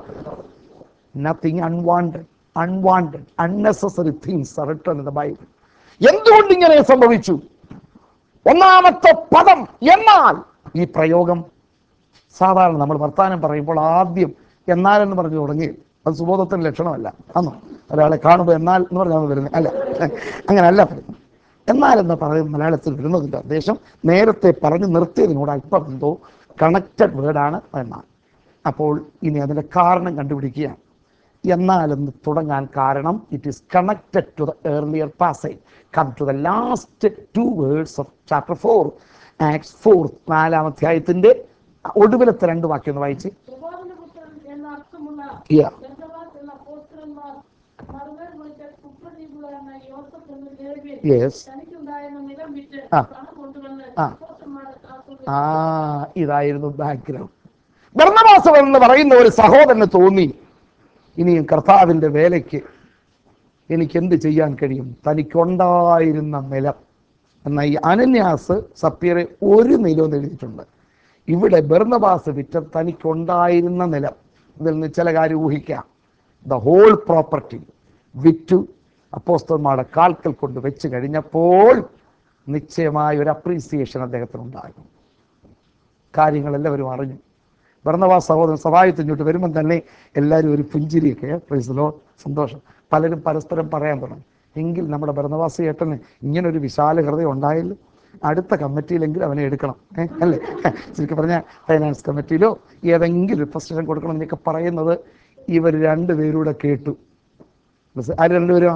nothing unwanted unwanted unnecessary things are return in the Bible എന്തുകൊണ്ട് ഇങ്ങനെ സംഭവിച്ചു ഒന്നാമത്തെ പദം എന്നാൽ ഈ പ്രയോഗം സാധാരണ നമ്മൾ വർത്താനം പറയുമ്പോൾ ആദ്യം എന്നാൽ എന്ന് പറഞ്ഞു തുടങ്ങി അത് സുബോധത്തിന്റെ ലക്ഷണമല്ല അന്നോ ഒരാളെ കാണുമ്പോൾ എന്നാൽ എന്ന് പറഞ്ഞാൽ വരുന്നത് അല്ല അങ്ങനല്ല പറയുന്നത് എന്നാൽ എന്ന് പറയുന്ന മലയാളത്തിൽ വരുന്നതിൻ്റെ ഉദ്ദേശം നേരത്തെ പറഞ്ഞു നിർത്തിയതിനോട് അല്പം എന്തോ കണക്റ്റഡ് വേർഡാണ് എന്നാൽ അപ്പോൾ ഇനി അതിൻ്റെ കാരണം കണ്ടുപിടിക്കുകയാണ് എന്നാൽ എന്ന് തുടങ്ങാൻ കാരണം it is connected to the earlier passage come to the last two words of chapter four Acts four നാലാം അധ്യായത്തിന്റെ ഒടുവിലത്തെ രണ്ട് വാക്യം ഒന്ന് വായിച്ച് പ്രബോധനപുത്രൻ എന്ന അർത്ഥമുള്ള Yeah. ബന്ധവാസ് എന്ന പോസ്റ്റർമാർ മറുപടി വിളിച്ച കുപ്രദീപുകാരനായ യോസഫ് എന്ന ലേവ്യൻ യെസ് തനിക്കുണ്ടായിരുന്ന നിലം വിറ്റ് ആ. പണം കൊണ്ടുവന്ന് ആ. അപ്പോസ്തലന്മാരെ ആശ്രയിച്ചു. ആ ഇതായിരുന്നു ബാക്ക്ഗ്രൗണ്ട് ഭരണവാസം എന്ന് പറയുന്ന ഒരു സഹോദരന് തോന്നി ഇനിയും കർത്താവിൻ്റെ വേലയ്ക്ക് എനിക്ക് എന്ത് ചെയ്യാൻ കഴിയും തനിക്കുണ്ടായിരുന്ന നിലം എന്നാൽ ഈ അനന്യാസ് സപ്യറെ ഒരു നിലം എഴുതിയിട്ടുണ്ട് ഇവിടെ ബർണബാസ് വിറ്റ തനിക്കുണ്ടായിരുന്ന നിലം ഇതിൽ നിന്ന് ചില കാര്യം ഊഹിക്കാം ദ ഹോൾ പ്രോപ്പർട്ടി വിറ്റു അപ്പോസ്തന്മാരുടെ കാൽക്കൽ കൊണ്ട് വെച്ച് കഴിഞ്ഞപ്പോൾ നിശ്ചയമായ ഒരു അപ്രീസിയേഷൻ അദ്ദേഹത്തിനുണ്ടാകും കാര്യങ്ങളെല്ലാവരും അറിഞ്ഞു ഭരണവാസ സഹോദരൻ സഹായത്തിഞ്ഞോട്ട് വരുമ്പം തന്നെ എല്ലാവരും ഒരു പുഞ്ചിരിയൊക്കെ പ്രൈസലോ സന്തോഷം പലരും പരസ്പരം പറയാൻ തുടങ്ങി എങ്കിൽ നമ്മുടെ ഭരണവാസ ചേട്ടന് ഇങ്ങനെ ഒരു വിശാല ഹൃദയം ഉണ്ടായല്ലോ അടുത്ത കമ്മിറ്റിയിലെങ്കിലും അവനെ എടുക്കണം ഏ അല്ലേ ശരിക്കും പറഞ്ഞാൽ ഫൈനാൻസ് കമ്മിറ്റിയിലോ ഏതെങ്കിലും ഒരു പൊസിഷൻ കൊടുക്കണം എന്നൊക്കെ പറയുന്നത് ഇവർ രണ്ടുപേരൂടെ കേട്ടു മനസ്സി- ആര് രണ്ടുപേരും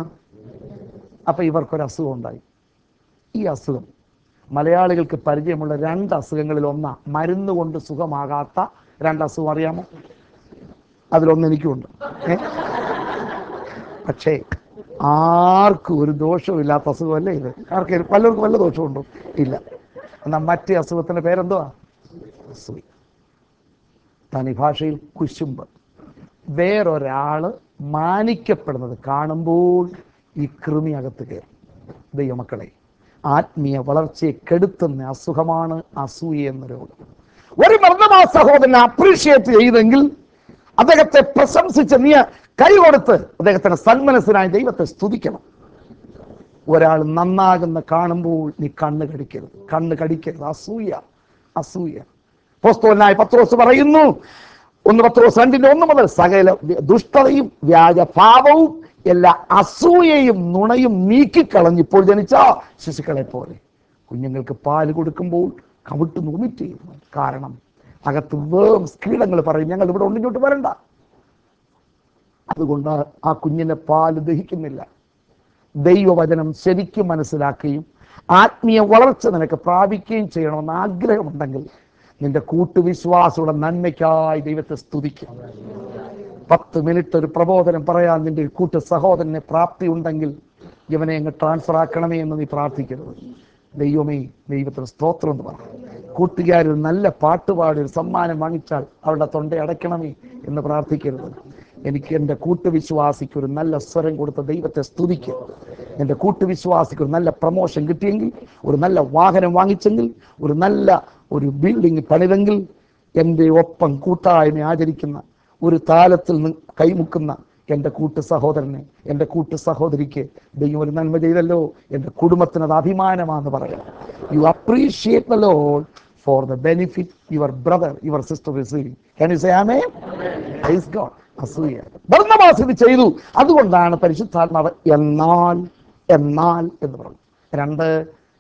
അപ്പം ഇവർക്കൊരു അസുഖം ഉണ്ടായി ഈ അസുഖം മലയാളികൾക്ക് പരിചയമുള്ള രണ്ട് അസുഖങ്ങളിൽ ഒന്നാ മരുന്ന് കൊണ്ട് സുഖമാകാത്ത രണ്ട് അസുഖം അറിയാമോ അതിലൊന്ന് എനിക്കുണ്ട് ഏ? പക്ഷേ ആർക്കും ഒരു ദോഷവും ഇല്ലാത്ത അസുഖമല്ലേ ഇത് ആർക്കും പലർക്കും വല്ല ദോഷമുണ്ടോ ഇല്ല എന്നാൽ മറ്റേ അസുഖത്തിന്റെ പേരെന്തുവാ അസൂയ തനി ഭാഷയിൽ കുശുമ്പ് വേറൊരാള് മാനിക്കപ്പെടുന്നത് കാണുമ്പോൾ ഈ കൃമി അകത്ത് കയറും ദൈവമക്കളെ ആത്മീയ വളർച്ചയെ കെടുത്തുന്ന അസുഖമാണ് അസൂയ എന്ന രോഗം ഒരു മർദ്ദമാ സഹോദരനെ അപ്രീഷിയേറ്റ് ചെയ്തെങ്കിൽ അദ്ദേഹത്തെ പ്രശംസിച്ച് നീ കൈ കൊടുത്ത് അദ്ദേഹത്തിന്റെ സന്മനസ്സിനായി ദൈവത്തെ സ്തുതിക്കണം ഒരാൾ നന്നാകുന്ന കാണുമ്പോൾ നീ കണ്ണ് കടിക്കരുത് കണ്ണ് കടിക്കരുത് അസൂയ അസൂയ പോസ്തോനായ പത്രോസ് പറയുന്നു ഒന്ന് പത്രോസ് രണ്ടിന്റെ ഒന്ന് മുതൽ സകല ദുഷ്ടതയും വ്യാജഭാവവും എല്ലാ അസൂയയും നുണയും നീക്കിക്കളഞ്ഞ് ഇപ്പോൾ ജനിച്ച ശിശുക്കളെ പോലെ കുഞ്ഞുങ്ങൾക്ക് പാല് കൊടുക്കുമ്പോൾ കവിട്ട് വൊമിറ്റ് ചെയ്യുന്നു കാരണം അകത്ത് വേം കീടങ്ങൾ പറയും ഞങ്ങൾ ഇവിടെ ഉണ്ടിഞ്ഞോട്ട് വരണ്ട അതുകൊണ്ട് ആ കുഞ്ഞിന്റെ പാല് ദഹിക്കുന്നില്ല ദൈവവചനം ശരിക്കും മനസ്സിലാക്കുകയും ആത്മീയ വളർച്ച നിനക്ക് പ്രാപിക്കുകയും ചെയ്യണമെന്ന് ആഗ്രഹമുണ്ടെങ്കിൽ നിന്റെ കൂട്ടുവിശ്വാസയുടെ നന്മയ്ക്കായി ദൈവത്തെ സ്തുതിക്കും പത്ത് മിനിറ്റ് ഒരു പ്രബോധനം പറയാൻ നിന്റെ കൂട്ടു സഹോദരന് പ്രാപ്തി ഉണ്ടെങ്കിൽ ഇവനെ അങ്ങ് ട്രാൻസ്ഫർ ആക്കണമേ എന്ന് നീ പ്രാർത്ഥിക്കരുത് ദൈവമേ ദൈവത്തിന് സ്തോത്രം എന്ന് പറ കൂട്ടുകാർ ഒരു നല്ല പാട്ടുപാടി ഒരു സമ്മാനം വാങ്ങിച്ചാൽ അവരുടെ തൊണ്ട അടയ്ക്കണമേ എന്ന് പ്രാർത്ഥിക്കരുത് എനിക്ക് എൻ്റെ കൂട്ടുവിശ്വാസിക്ക് ഒരു നല്ല സ്വരം കൊടുത്ത ദൈവത്തെ സ്തുതിക്കുക എൻ്റെ കൂട്ടുവിശ്വാസിക്ക് ഒരു നല്ല പ്രമോഷൻ കിട്ടിയെങ്കിൽ ഒരു നല്ല വാഹനം വാങ്ങിച്ചെങ്കിൽ ഒരു നല്ല ഒരു ബിൽഡിംഗ് പണിതെങ്കിൽ എൻ്റെ ഒപ്പം കൂട്ടായ്മ ആചരിക്കുന്ന ഒരു താലത്തിൽ നിന്ന് കൈമുക്കുന്ന എൻ്റെ കൂട്ടു സഹോദരനെ എൻ്റെ കൂട്ടു സഹോദരിക്ക് ദൈവം ഒരു നന്മ ചെയ്തല്ലോ എൻ്റെ കുടുംബത്തിന് അത് അഭിമാനമാണെന്ന് പറയാം you appreciate the Lord for the benefit your brother your sister receiving can you say amen praise God അസൂയ ഭരണമാസം ഇത് ചെയ്തു അതുകൊണ്ടാണ് പരിശുദ്ധാത്മാവ് എന്നാൽ എന്നാൽ എന്ന് പറഞ്ഞു രണ്ട്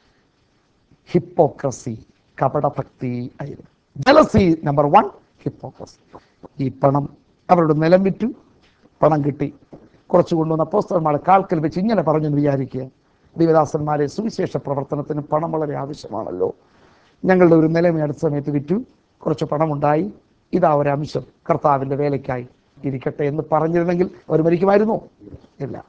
ഹിപ്പോക്രസി കപടഭക്തി ആയിരുന്നു ജലസി നമ്പർ വൺ ഹിപ്പോക്രസി ഈ പണം അവരുടെ നിലം വിറ്റു പണം കിട്ടി കുറച്ച് കൊണ്ടുവന്ന അപ്പോസ്തലന്മാരെ കാൽക്കൽ വെച്ച് ഇങ്ങനെ പറഞ്ഞു എന്ന് വിചാരിക്കുക ദൈവദാസന്മാരെ സുവിശേഷ പ്രവർത്തനത്തിന് പണം വളരെ ആവശ്യമാണല്ലോ ഞങ്ങളുടെ ഒരു നിലമേ അടുത്ത സമയത്ത് വിറ്റു കുറച്ച് പണമുണ്ടായി ഇതാ ഒരു അംശം കർത്താവിൻ്റെ വേലയ്ക്കായി ഇരിക്കട്ടെ എന്ന് പറഞ്ഞിരുന്നെങ്കിൽ അവർ മരിക്കുമായിരുന്നോ ഇല്ല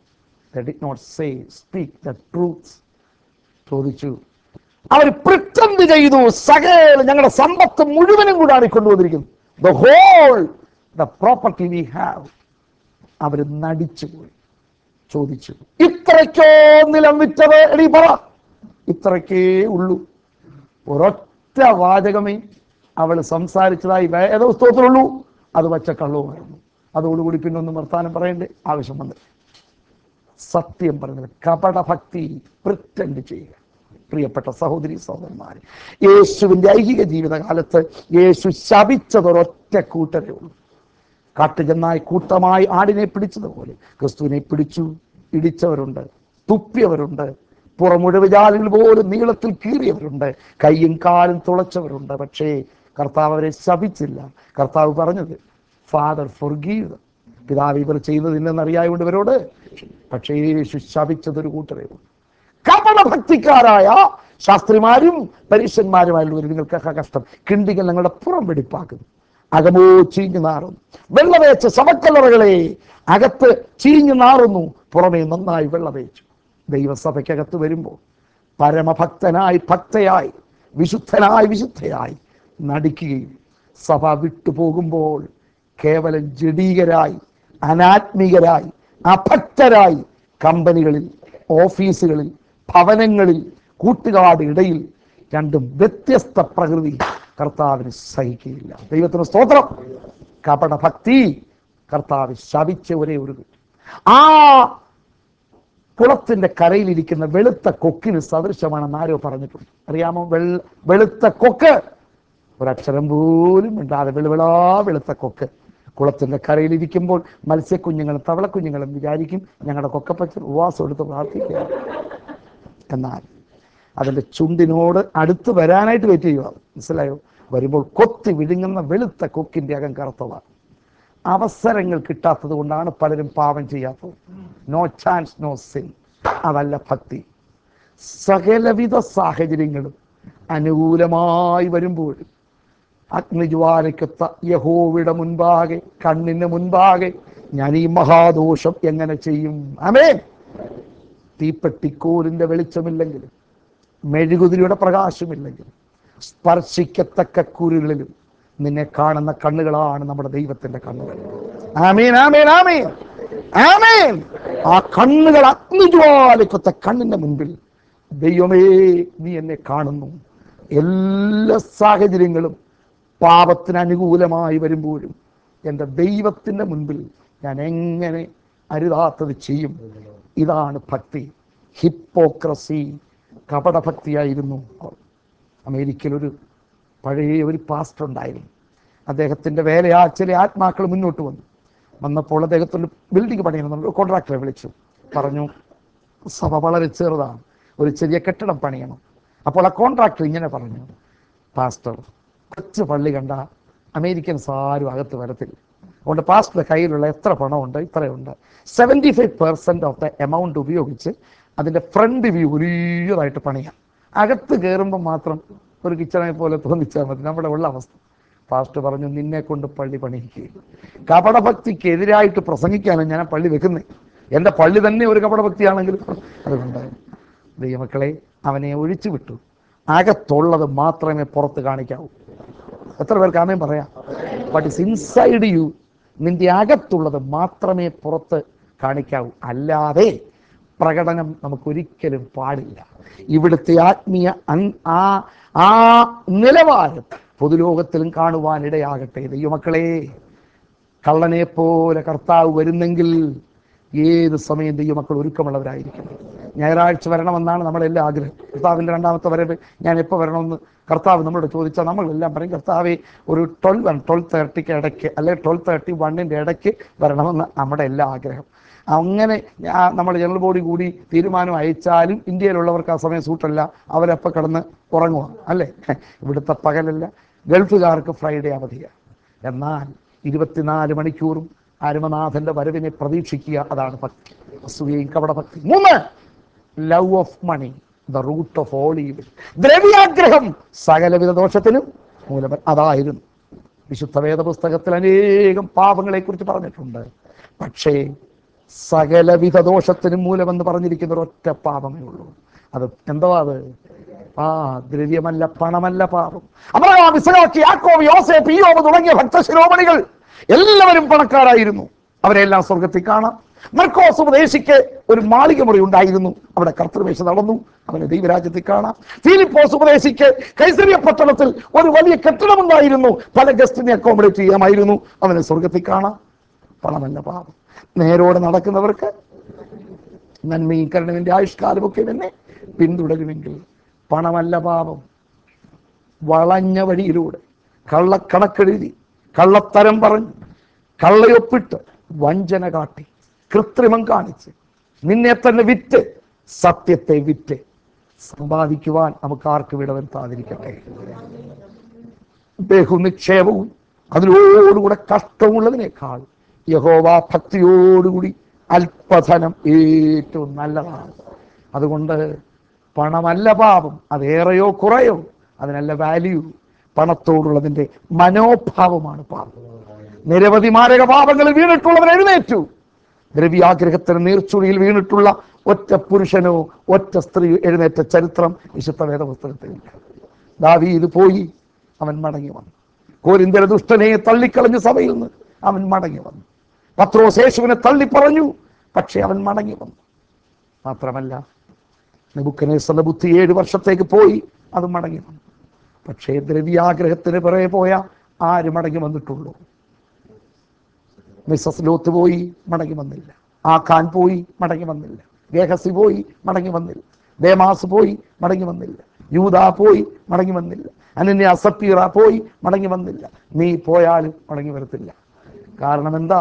they did not say speak the truth ചോദിച്ചു അവർ പ്രിറ്റൻഡ് ചെയ്തു സകല ഞങ്ങളുടെ സമ്പത്ത് മുഴുവനും കൂടാണ് ഈ കൊണ്ടുവന്നിരിക്കുന്നത് the whole the property we have അവർ നടിച്ചു പോയി ചോദിച്ചു ഇത്രയ്ക്കോ നിലം വിറ്റത് എടീ പറ ഇത്രയ്ക്കേ ഉള്ളൂ ഒരൊറ്റ വാചകമേ അവൾ സംസാരിച്ചതായി വേദപുസ്തകത്തിലുള്ളൂ അത് വച്ച കള്ളവുമായിരുന്നു അതോടുകൂടി പിന്നെ ഒന്നും വർത്താനം പറയേണ്ട ആവശ്യം വന്നില്ല സത്യം പറഞ്ഞത് കപടഭക്തി പ്രിറ്റൻഡ് ചെയ്യുക പ്രിയപ്പെട്ട സഹോദരി സഹോദരന്മാരെ യേശുവിന്റെ ഐഹിക ജീവിതകാലത്ത് യേശു ശപിച്ചതൊരൊറ്റ കൂട്ടരേ ഉള്ളൂ കാട്ടുചെന്നായി കൂട്ടമായി ആടിനെ പിടിച്ചതുപോലെ ക്രിസ്തുവിനെ പിടിച്ചു ഇടിച്ചവരുണ്ട് തുപ്പിയവരുണ്ട് പുറമുഴവുജാലുകൾ പോലും നീളത്തിൽ കീറിയവരുണ്ട് കൈയും കാലും തുളച്ചവരുണ്ട് പക്ഷേ കർത്താവ് അവരെ ശപിച്ചില്ല കർത്താവ് പറഞ്ഞത് ഫാദർ ഫൊർഗീവ് പിതാവ് ഇവർ ചെയ്യുന്നത് ഇന്നെന്നറിയായതുകൊണ്ട് ഇവരോട് പക്ഷേ യേശു ശപിച്ചതൊരു കൂട്ടരേ ഉള്ളൂ കപടഭക്തിക്കാരായ ശാസ്ത്രിമാരും പരീക്ഷന്മാരുമായുള്ളവർ നിങ്ങൾക്കൊക്കെ കഷ്ടം കിണ്ടികൾ ഞങ്ങളുടെ പുറം വെടിപ്പാക്കുന്നു അകമോ ചീഞ്ഞു നാറുന്നു വെള്ളവേച്ച ശവക്കല്ലറകളെ അകത്ത് ചീഞ്ഞു നാറുന്നു പുറമേ നന്നായി വെള്ളവേച്ചു ദൈവസഭയ്ക്കകത്ത് വരുമ്പോൾ പരമഭക്തനായി ഭക്തയായി വിശുദ്ധനായി വിശുദ്ധയായി നടിക്കുകയും സഭ വിട്ടുപോകുമ്പോൾ കേവലം ജഡീകരായി അനാത്മികരായി അഭക്തരായി കമ്പനികളിൽ ഓഫീസുകളിൽ ഭവനങ്ങളിൽ കൂട്ടുകാട് ഇടയിൽ രണ്ടും വ്യത്യസ്ത പ്രകൃതി കർത്താവിന് സഹിക്കുകയില്ല ദൈവത്തിന് സ്തോത്രം കപടഭക്തി കർത്താവ് ശപിച്ച ഒരേ ഒരു കുറ്റം. ആ കുളത്തിന്റെ കരയിലിരിക്കുന്ന വെളുത്ത കൊക്കിന് സദൃശമാണെന്ന് ആരോ പറഞ്ഞിട്ടുണ്ട് അറിയാമോ വെള്ള വെളുത്ത കൊക്ക് ഒരക്ഷരം പോലും ഉണ്ടാതെ വെളുവിളാ വെളുത്ത കൊക്ക് കുളത്തിന്റെ കരയിലിരിക്കുമ്പോൾ മത്സ്യക്കുഞ്ഞുങ്ങളും തവളക്കുഞ്ഞുങ്ങളും വിചാരിക്കും ഞങ്ങളുടെ കൊക്കപ്പച്ചൻ ഉപവാസം എടുത്ത് പ്രാർത്ഥിക്കുക എന്നാൽ അതിൻ്റെ ചുണ്ടിനോട് അടുത്ത് വരാനായിട്ട് വെയിറ്റ് ചെയ്യുക മനസ്സിലായോ വരുമ്പോൾ കൊത്തി വിഴുങ്ങുന്ന വെളുത്ത കൊക്കിൻ്റെ അകം കറുത്തതാണ് അവസരങ്ങൾ കിട്ടാത്തത് കൊണ്ടാണ് പലരും പാപം ചെയ്യാത്തത് നോ ചാൻസ് നോ സിൻ അതല്ല ഭക്തി സകലവിധ സാഹചര്യങ്ങളും അനുകൂലമായി വരുമ്പോഴും അഗ്നിജ്വാലയ്ക്കൊത്ത യഹോവയുടെ മുൻപാകെ കണ്ണിന് മുൻപാകെ ഞാൻ ഈ മഹാദോഷം എങ്ങനെ ചെയ്യും അമേൻ തീപ്പെട്ടിക്കോലിന്റെ വെളിച്ചമില്ലെങ്കിലും മെഴുകുതിരിയുടെ പ്രകാശമില്ലെങ്കിലും സ്പർശിക്കത്തക്ക കുരുകളിലും നിന്നെ കാണുന്ന കണ്ണുകളാണ് നമ്മുടെ ദൈവത്തിന്റെ കണ്ണുകൾ ആമീൻ ആമീൻ ആമീൻ ആമീൻ ആ കണ്ണുകൾ അഗ്നിജ്വാലയ്ക്കൊത്ത കണ്ണിന്റെ മുൻപിൽ ദൈവമേ നീ എന്നെ കാണുന്നു എല്ലാ സാഹചര്യങ്ങളും പാപത്തിന് അനുകൂലമായി വരുമ്പോഴും എൻ്റെ ദൈവത്തിൻ്റെ മുൻപിൽ ഞാൻ എങ്ങനെ അരുതാത്തത് ചെയ്യും ഇതാണ് ഭക്തി ഹിപ്പോക്രസി കപടഭക്തിയായിരുന്നു അവർ. അമേരിക്കയിൽ ഒരു പഴയ ഒരു പാസ്റ്റർ ഉണ്ടായിരുന്നു അദ്ദേഹത്തിൻ്റെ വേലയാ ചില ആത്മാക്കൾ മുന്നോട്ട് വന്നു വന്നപ്പോൾ അദ്ദേഹത്തിൻ്റെ ബിൽഡിംഗ് പണിയണമെന്നുള്ള കോൺട്രാക്ടറെ വിളിച്ചു പറഞ്ഞു സഭ വളരെ ചെറുതാണ് ഒരു ചെറിയ കെട്ടിടം പണിയണം അപ്പോൾ ആ കോൺട്രാക്ടർ ഇങ്ങനെ പറഞ്ഞു പാസ്റ്റർ കൊച്ചു പള്ളി കണ്ട അമേരിക്കൻസ് ആരും അകത്ത് വരത്തില്ല അതുകൊണ്ട് പാസ്റ്ററുടെ കയ്യിലുള്ള എത്ര പണമുണ്ട് ഇത്രയുണ്ട് seventy five percent of the amount ഉപയോഗിച്ച് അതിൻ്റെ ഫ്രണ്ട് വ്യൂ വലിയതായിട്ട് പണിയാം അകത്ത് കയറുമ്പോൾ മാത്രം ഒരു കിച്ചണെ പോലെ തോന്നിച്ചാൽ മതി നമ്മുടെ ഉള്ള അവസ്ഥ പാസ്റ്റർ പറഞ്ഞു നിന്നെ കൊണ്ട് പള്ളി പണിയിക്കുക കപടഭക്തിക്ക് എതിരായിട്ട് പ്രസംഗിക്കാനാണ് ഞാൻ ആ പള്ളി വെക്കുന്നത് എൻ്റെ പള്ളി തന്നെ ഒരു കപടഭക്തിയാണെങ്കിൽ അതുകൊണ്ട് ദൈവമക്കളെ അവനെ ഒഴിച്ചു വിട്ടു അകത്തുള്ളത് മാത്രമേ പുറത്ത് കാണിക്കാവൂ എത്ര പേർക്ക് ആമേൻ പറയാം ബട്ട് ഇസ് ഇൻസൈഡ് യു നിന്റെ അകത്തുള്ളത് മാത്രമേ പുറത്ത് കാണിക്കാവൂ അല്ലാതെ പ്രകടനം നമുക്കൊരിക്കലും പാടില്ല ഇവിടുത്തെ ആത്മീയ അൻ- ആ ആ നിലവാരം പൊതുലോകത്തിലും കാണുവാനിടയാകട്ടെ ദൈവമക്കളെ കള്ളനെ പോലെ കർത്താവ് വരുന്നെങ്കിൽ ഏത് സമയം ദൈവമക്കൾ ഒരുക്കമുള്ളവരായിരിക്കും ഞായറാഴ്ച വരണമെന്നാണ് നമ്മളെല്ലാം ആഗ്രഹം കർത്താവിൻ്റെ രണ്ടാമത്തെ വരവ് ഞാൻ എപ്പോൾ വരണമെന്ന് കർത്താവ് നമ്മളോട് ചോദിച്ചാൽ നമ്മളെല്ലാം പറയും കർത്താവെ ഒരു ട്വൽവ് വൺ ട്വൽവ് തേർട്ടിക്ക് ഇടയ്ക്ക് അല്ലെങ്കിൽ ട്വൽവ് തേർട്ടി വണ്ണിൻ്റെ ഇടയ്ക്ക് വരണമെന്ന് നമ്മുടെ എല്ലാ ആഗ്രഹം അങ്ങനെ ഞാ- നമ്മൾ ജനറൽ ബോഡി കൂടി തീരുമാനം അയച്ചാലും ഇന്ത്യയിലുള്ളവർക്ക് ആ സമയം സൂട്ടല്ല അവരപ്പം കിടന്ന് ഉറങ്ങുക അല്ലേ ഇവിടുത്തെ പകലല്ല ഗൾഫുകാർക്ക് ഫ്രൈഡേ അവധിയാണ് എന്നാൽ ഇരുപത്തിനാല് മണിക്കൂറും അരുമനാഥന്റെ വരവിനെ പ്രതീക്ഷിക്കുക അതാണ് ഭക്തി അസൂയയും കപട ഭക്തി മൂന്ന് love of money the root of all evil ദ്രവ്യാഗ്രഹം സകലവിധ ദോഷത്തിനും മൂലം അതായിരുന്നു വിശുദ്ധ വേദ പുസ്തകത്തിൽ അനേകം പാപങ്ങളെ കുറിച്ച് പറഞ്ഞിട്ടുണ്ട് പക്ഷേ സകലവിധ ദോഷത്തിനും മൂലമെന്ന് പറഞ്ഞിരിക്കുന്ന ഒരൊറ്റ പാപമേ ഉള്ളൂ അത് എന്തോ അത് ആ ദ്രവ്യമല്ല പണമല്ല പാപം അബ്രഹാം ഇസ്ഹാക്ക് യാക്കോബ് യോസേഫ് ഇയ്യോബ് തുടങ്ങിയ ഭക്തശിരോമണികൾ എല്ലാവരും പണക്കാരായിരുന്നു അവരെല്ലാം സ്വർഗത്തിൽ കാണാം മർക്കോസ് ഉപദേശിക്ക് ഒരു മാളിക മുറി ഉണ്ടായിരുന്നു അവിടെ കർത്തൃവേശ നടന്നു അവനെ ദൈവരാജ്യത്തിൽ കാണാം ഫിലിപ്പോസ് ഉപദേശിക്ക് കൈസരിയ പട്ടണത്തിൽ ഒരു വലിയ കെട്ടിടമുണ്ടായിരുന്നു പല ഗസ്റ്റിനെ അക്കോമഡേറ്റ് ചെയ്യാമായിരുന്നു അവനെ സ്വർഗത്തിൽ കാണാം പണമല്ല പാപം നേരോടെ നടക്കുന്നവർക്ക് നന്മയും കരുണവിന്റെ ആയുഷ്കാലമൊക്കെ തന്നെ പിന്തുടരുമെങ്കിൽ പണമല്ല പാപം വളഞ്ഞ വഴിയിലൂടെ കള്ളക്കണക്കെഴുതി കള്ളത്തരം പറഞ്ഞ് കള്ളയൊപ്പിട്ട് വഞ്ചന കാട്ടി കൃത്രിമം കാണിച്ച് നിന്നെ തന്നെ വിറ്റ് സത്യത്തെ വിറ്റ് സമ്പാദിക്കുവാൻ നമുക്ക് ആർക്കും ഇടവരുത്താതിരിക്കട്ടെ ബഹുനിക്ഷേപവും അതിനോടുകൂടെ കഷ്ടമുള്ളതിനേക്കാൾ യഹോവ ഭക്തിയോടുകൂടി അല്പധനം ഏറ്റവും നല്ലതാണ് അതുകൊണ്ട് പണമല്ല പാപം അതേറെയോ കുറയോ അതിനല്ല വാല്യൂ പണത്തോടുള്ളതിൻ്റെ മനോഭാവമാണ് പാപം നിരവധി മാരക പാപങ്ങളിൽ വീണിട്ടുള്ളവർ എഴുന്നേറ്റു ദ്രവ്യാഗ്രഹത്തിന് നീർച്ചുഴിയിൽ വീണിട്ടുള്ള ഒറ്റ പുരുഷനോ ഒറ്റ സ്ത്രീ എഴുന്നേറ്റ ചരിത്രം വിശുദ്ധ വേദപുസ്തകത്തിലില്ല ദാവീദ് പോയി അവൻ മടങ്ങി വന്നു കോരിന്തര ദുഷ്ടനെ തള്ളിക്കളഞ്ഞ സഭയിൽ നിന്ന് അവൻ മടങ്ങി വന്നു പത്രോസ് യേശുവിനെ തള്ളി പറഞ്ഞു പക്ഷേ അവൻ മടങ്ങി വന്നു മാത്രമല്ല നെബുക്കനേസറിന്റെ ബുദ്ധി ഏഴ് വർഷത്തേക്ക് പോയി അത് മടങ്ങി വന്നു പക്ഷേ ദ്രവ്യാഗ്രഹത്തിന് പിറകെ പോയ ആര് മടങ്ങി വന്നിട്ടുള്ളൂ മിസ്സസ് ലോത്ത് പോയി മടങ്ങി വന്നില്ല ആഖാൻ പോയി മടങ്ങി വന്നില്ല ഗേഹസി പോയി മടങ്ങി വന്നില്ല ദേമാസ് പോയി മടങ്ങി വന്നില്ല യൂത പോയി മടങ്ങി വന്നില്ല അനന്യ അസപ്പീറ പോയി മടങ്ങി വന്നില്ല നീ പോയാലും മടങ്ങി വരത്തില്ല കാരണം എന്താ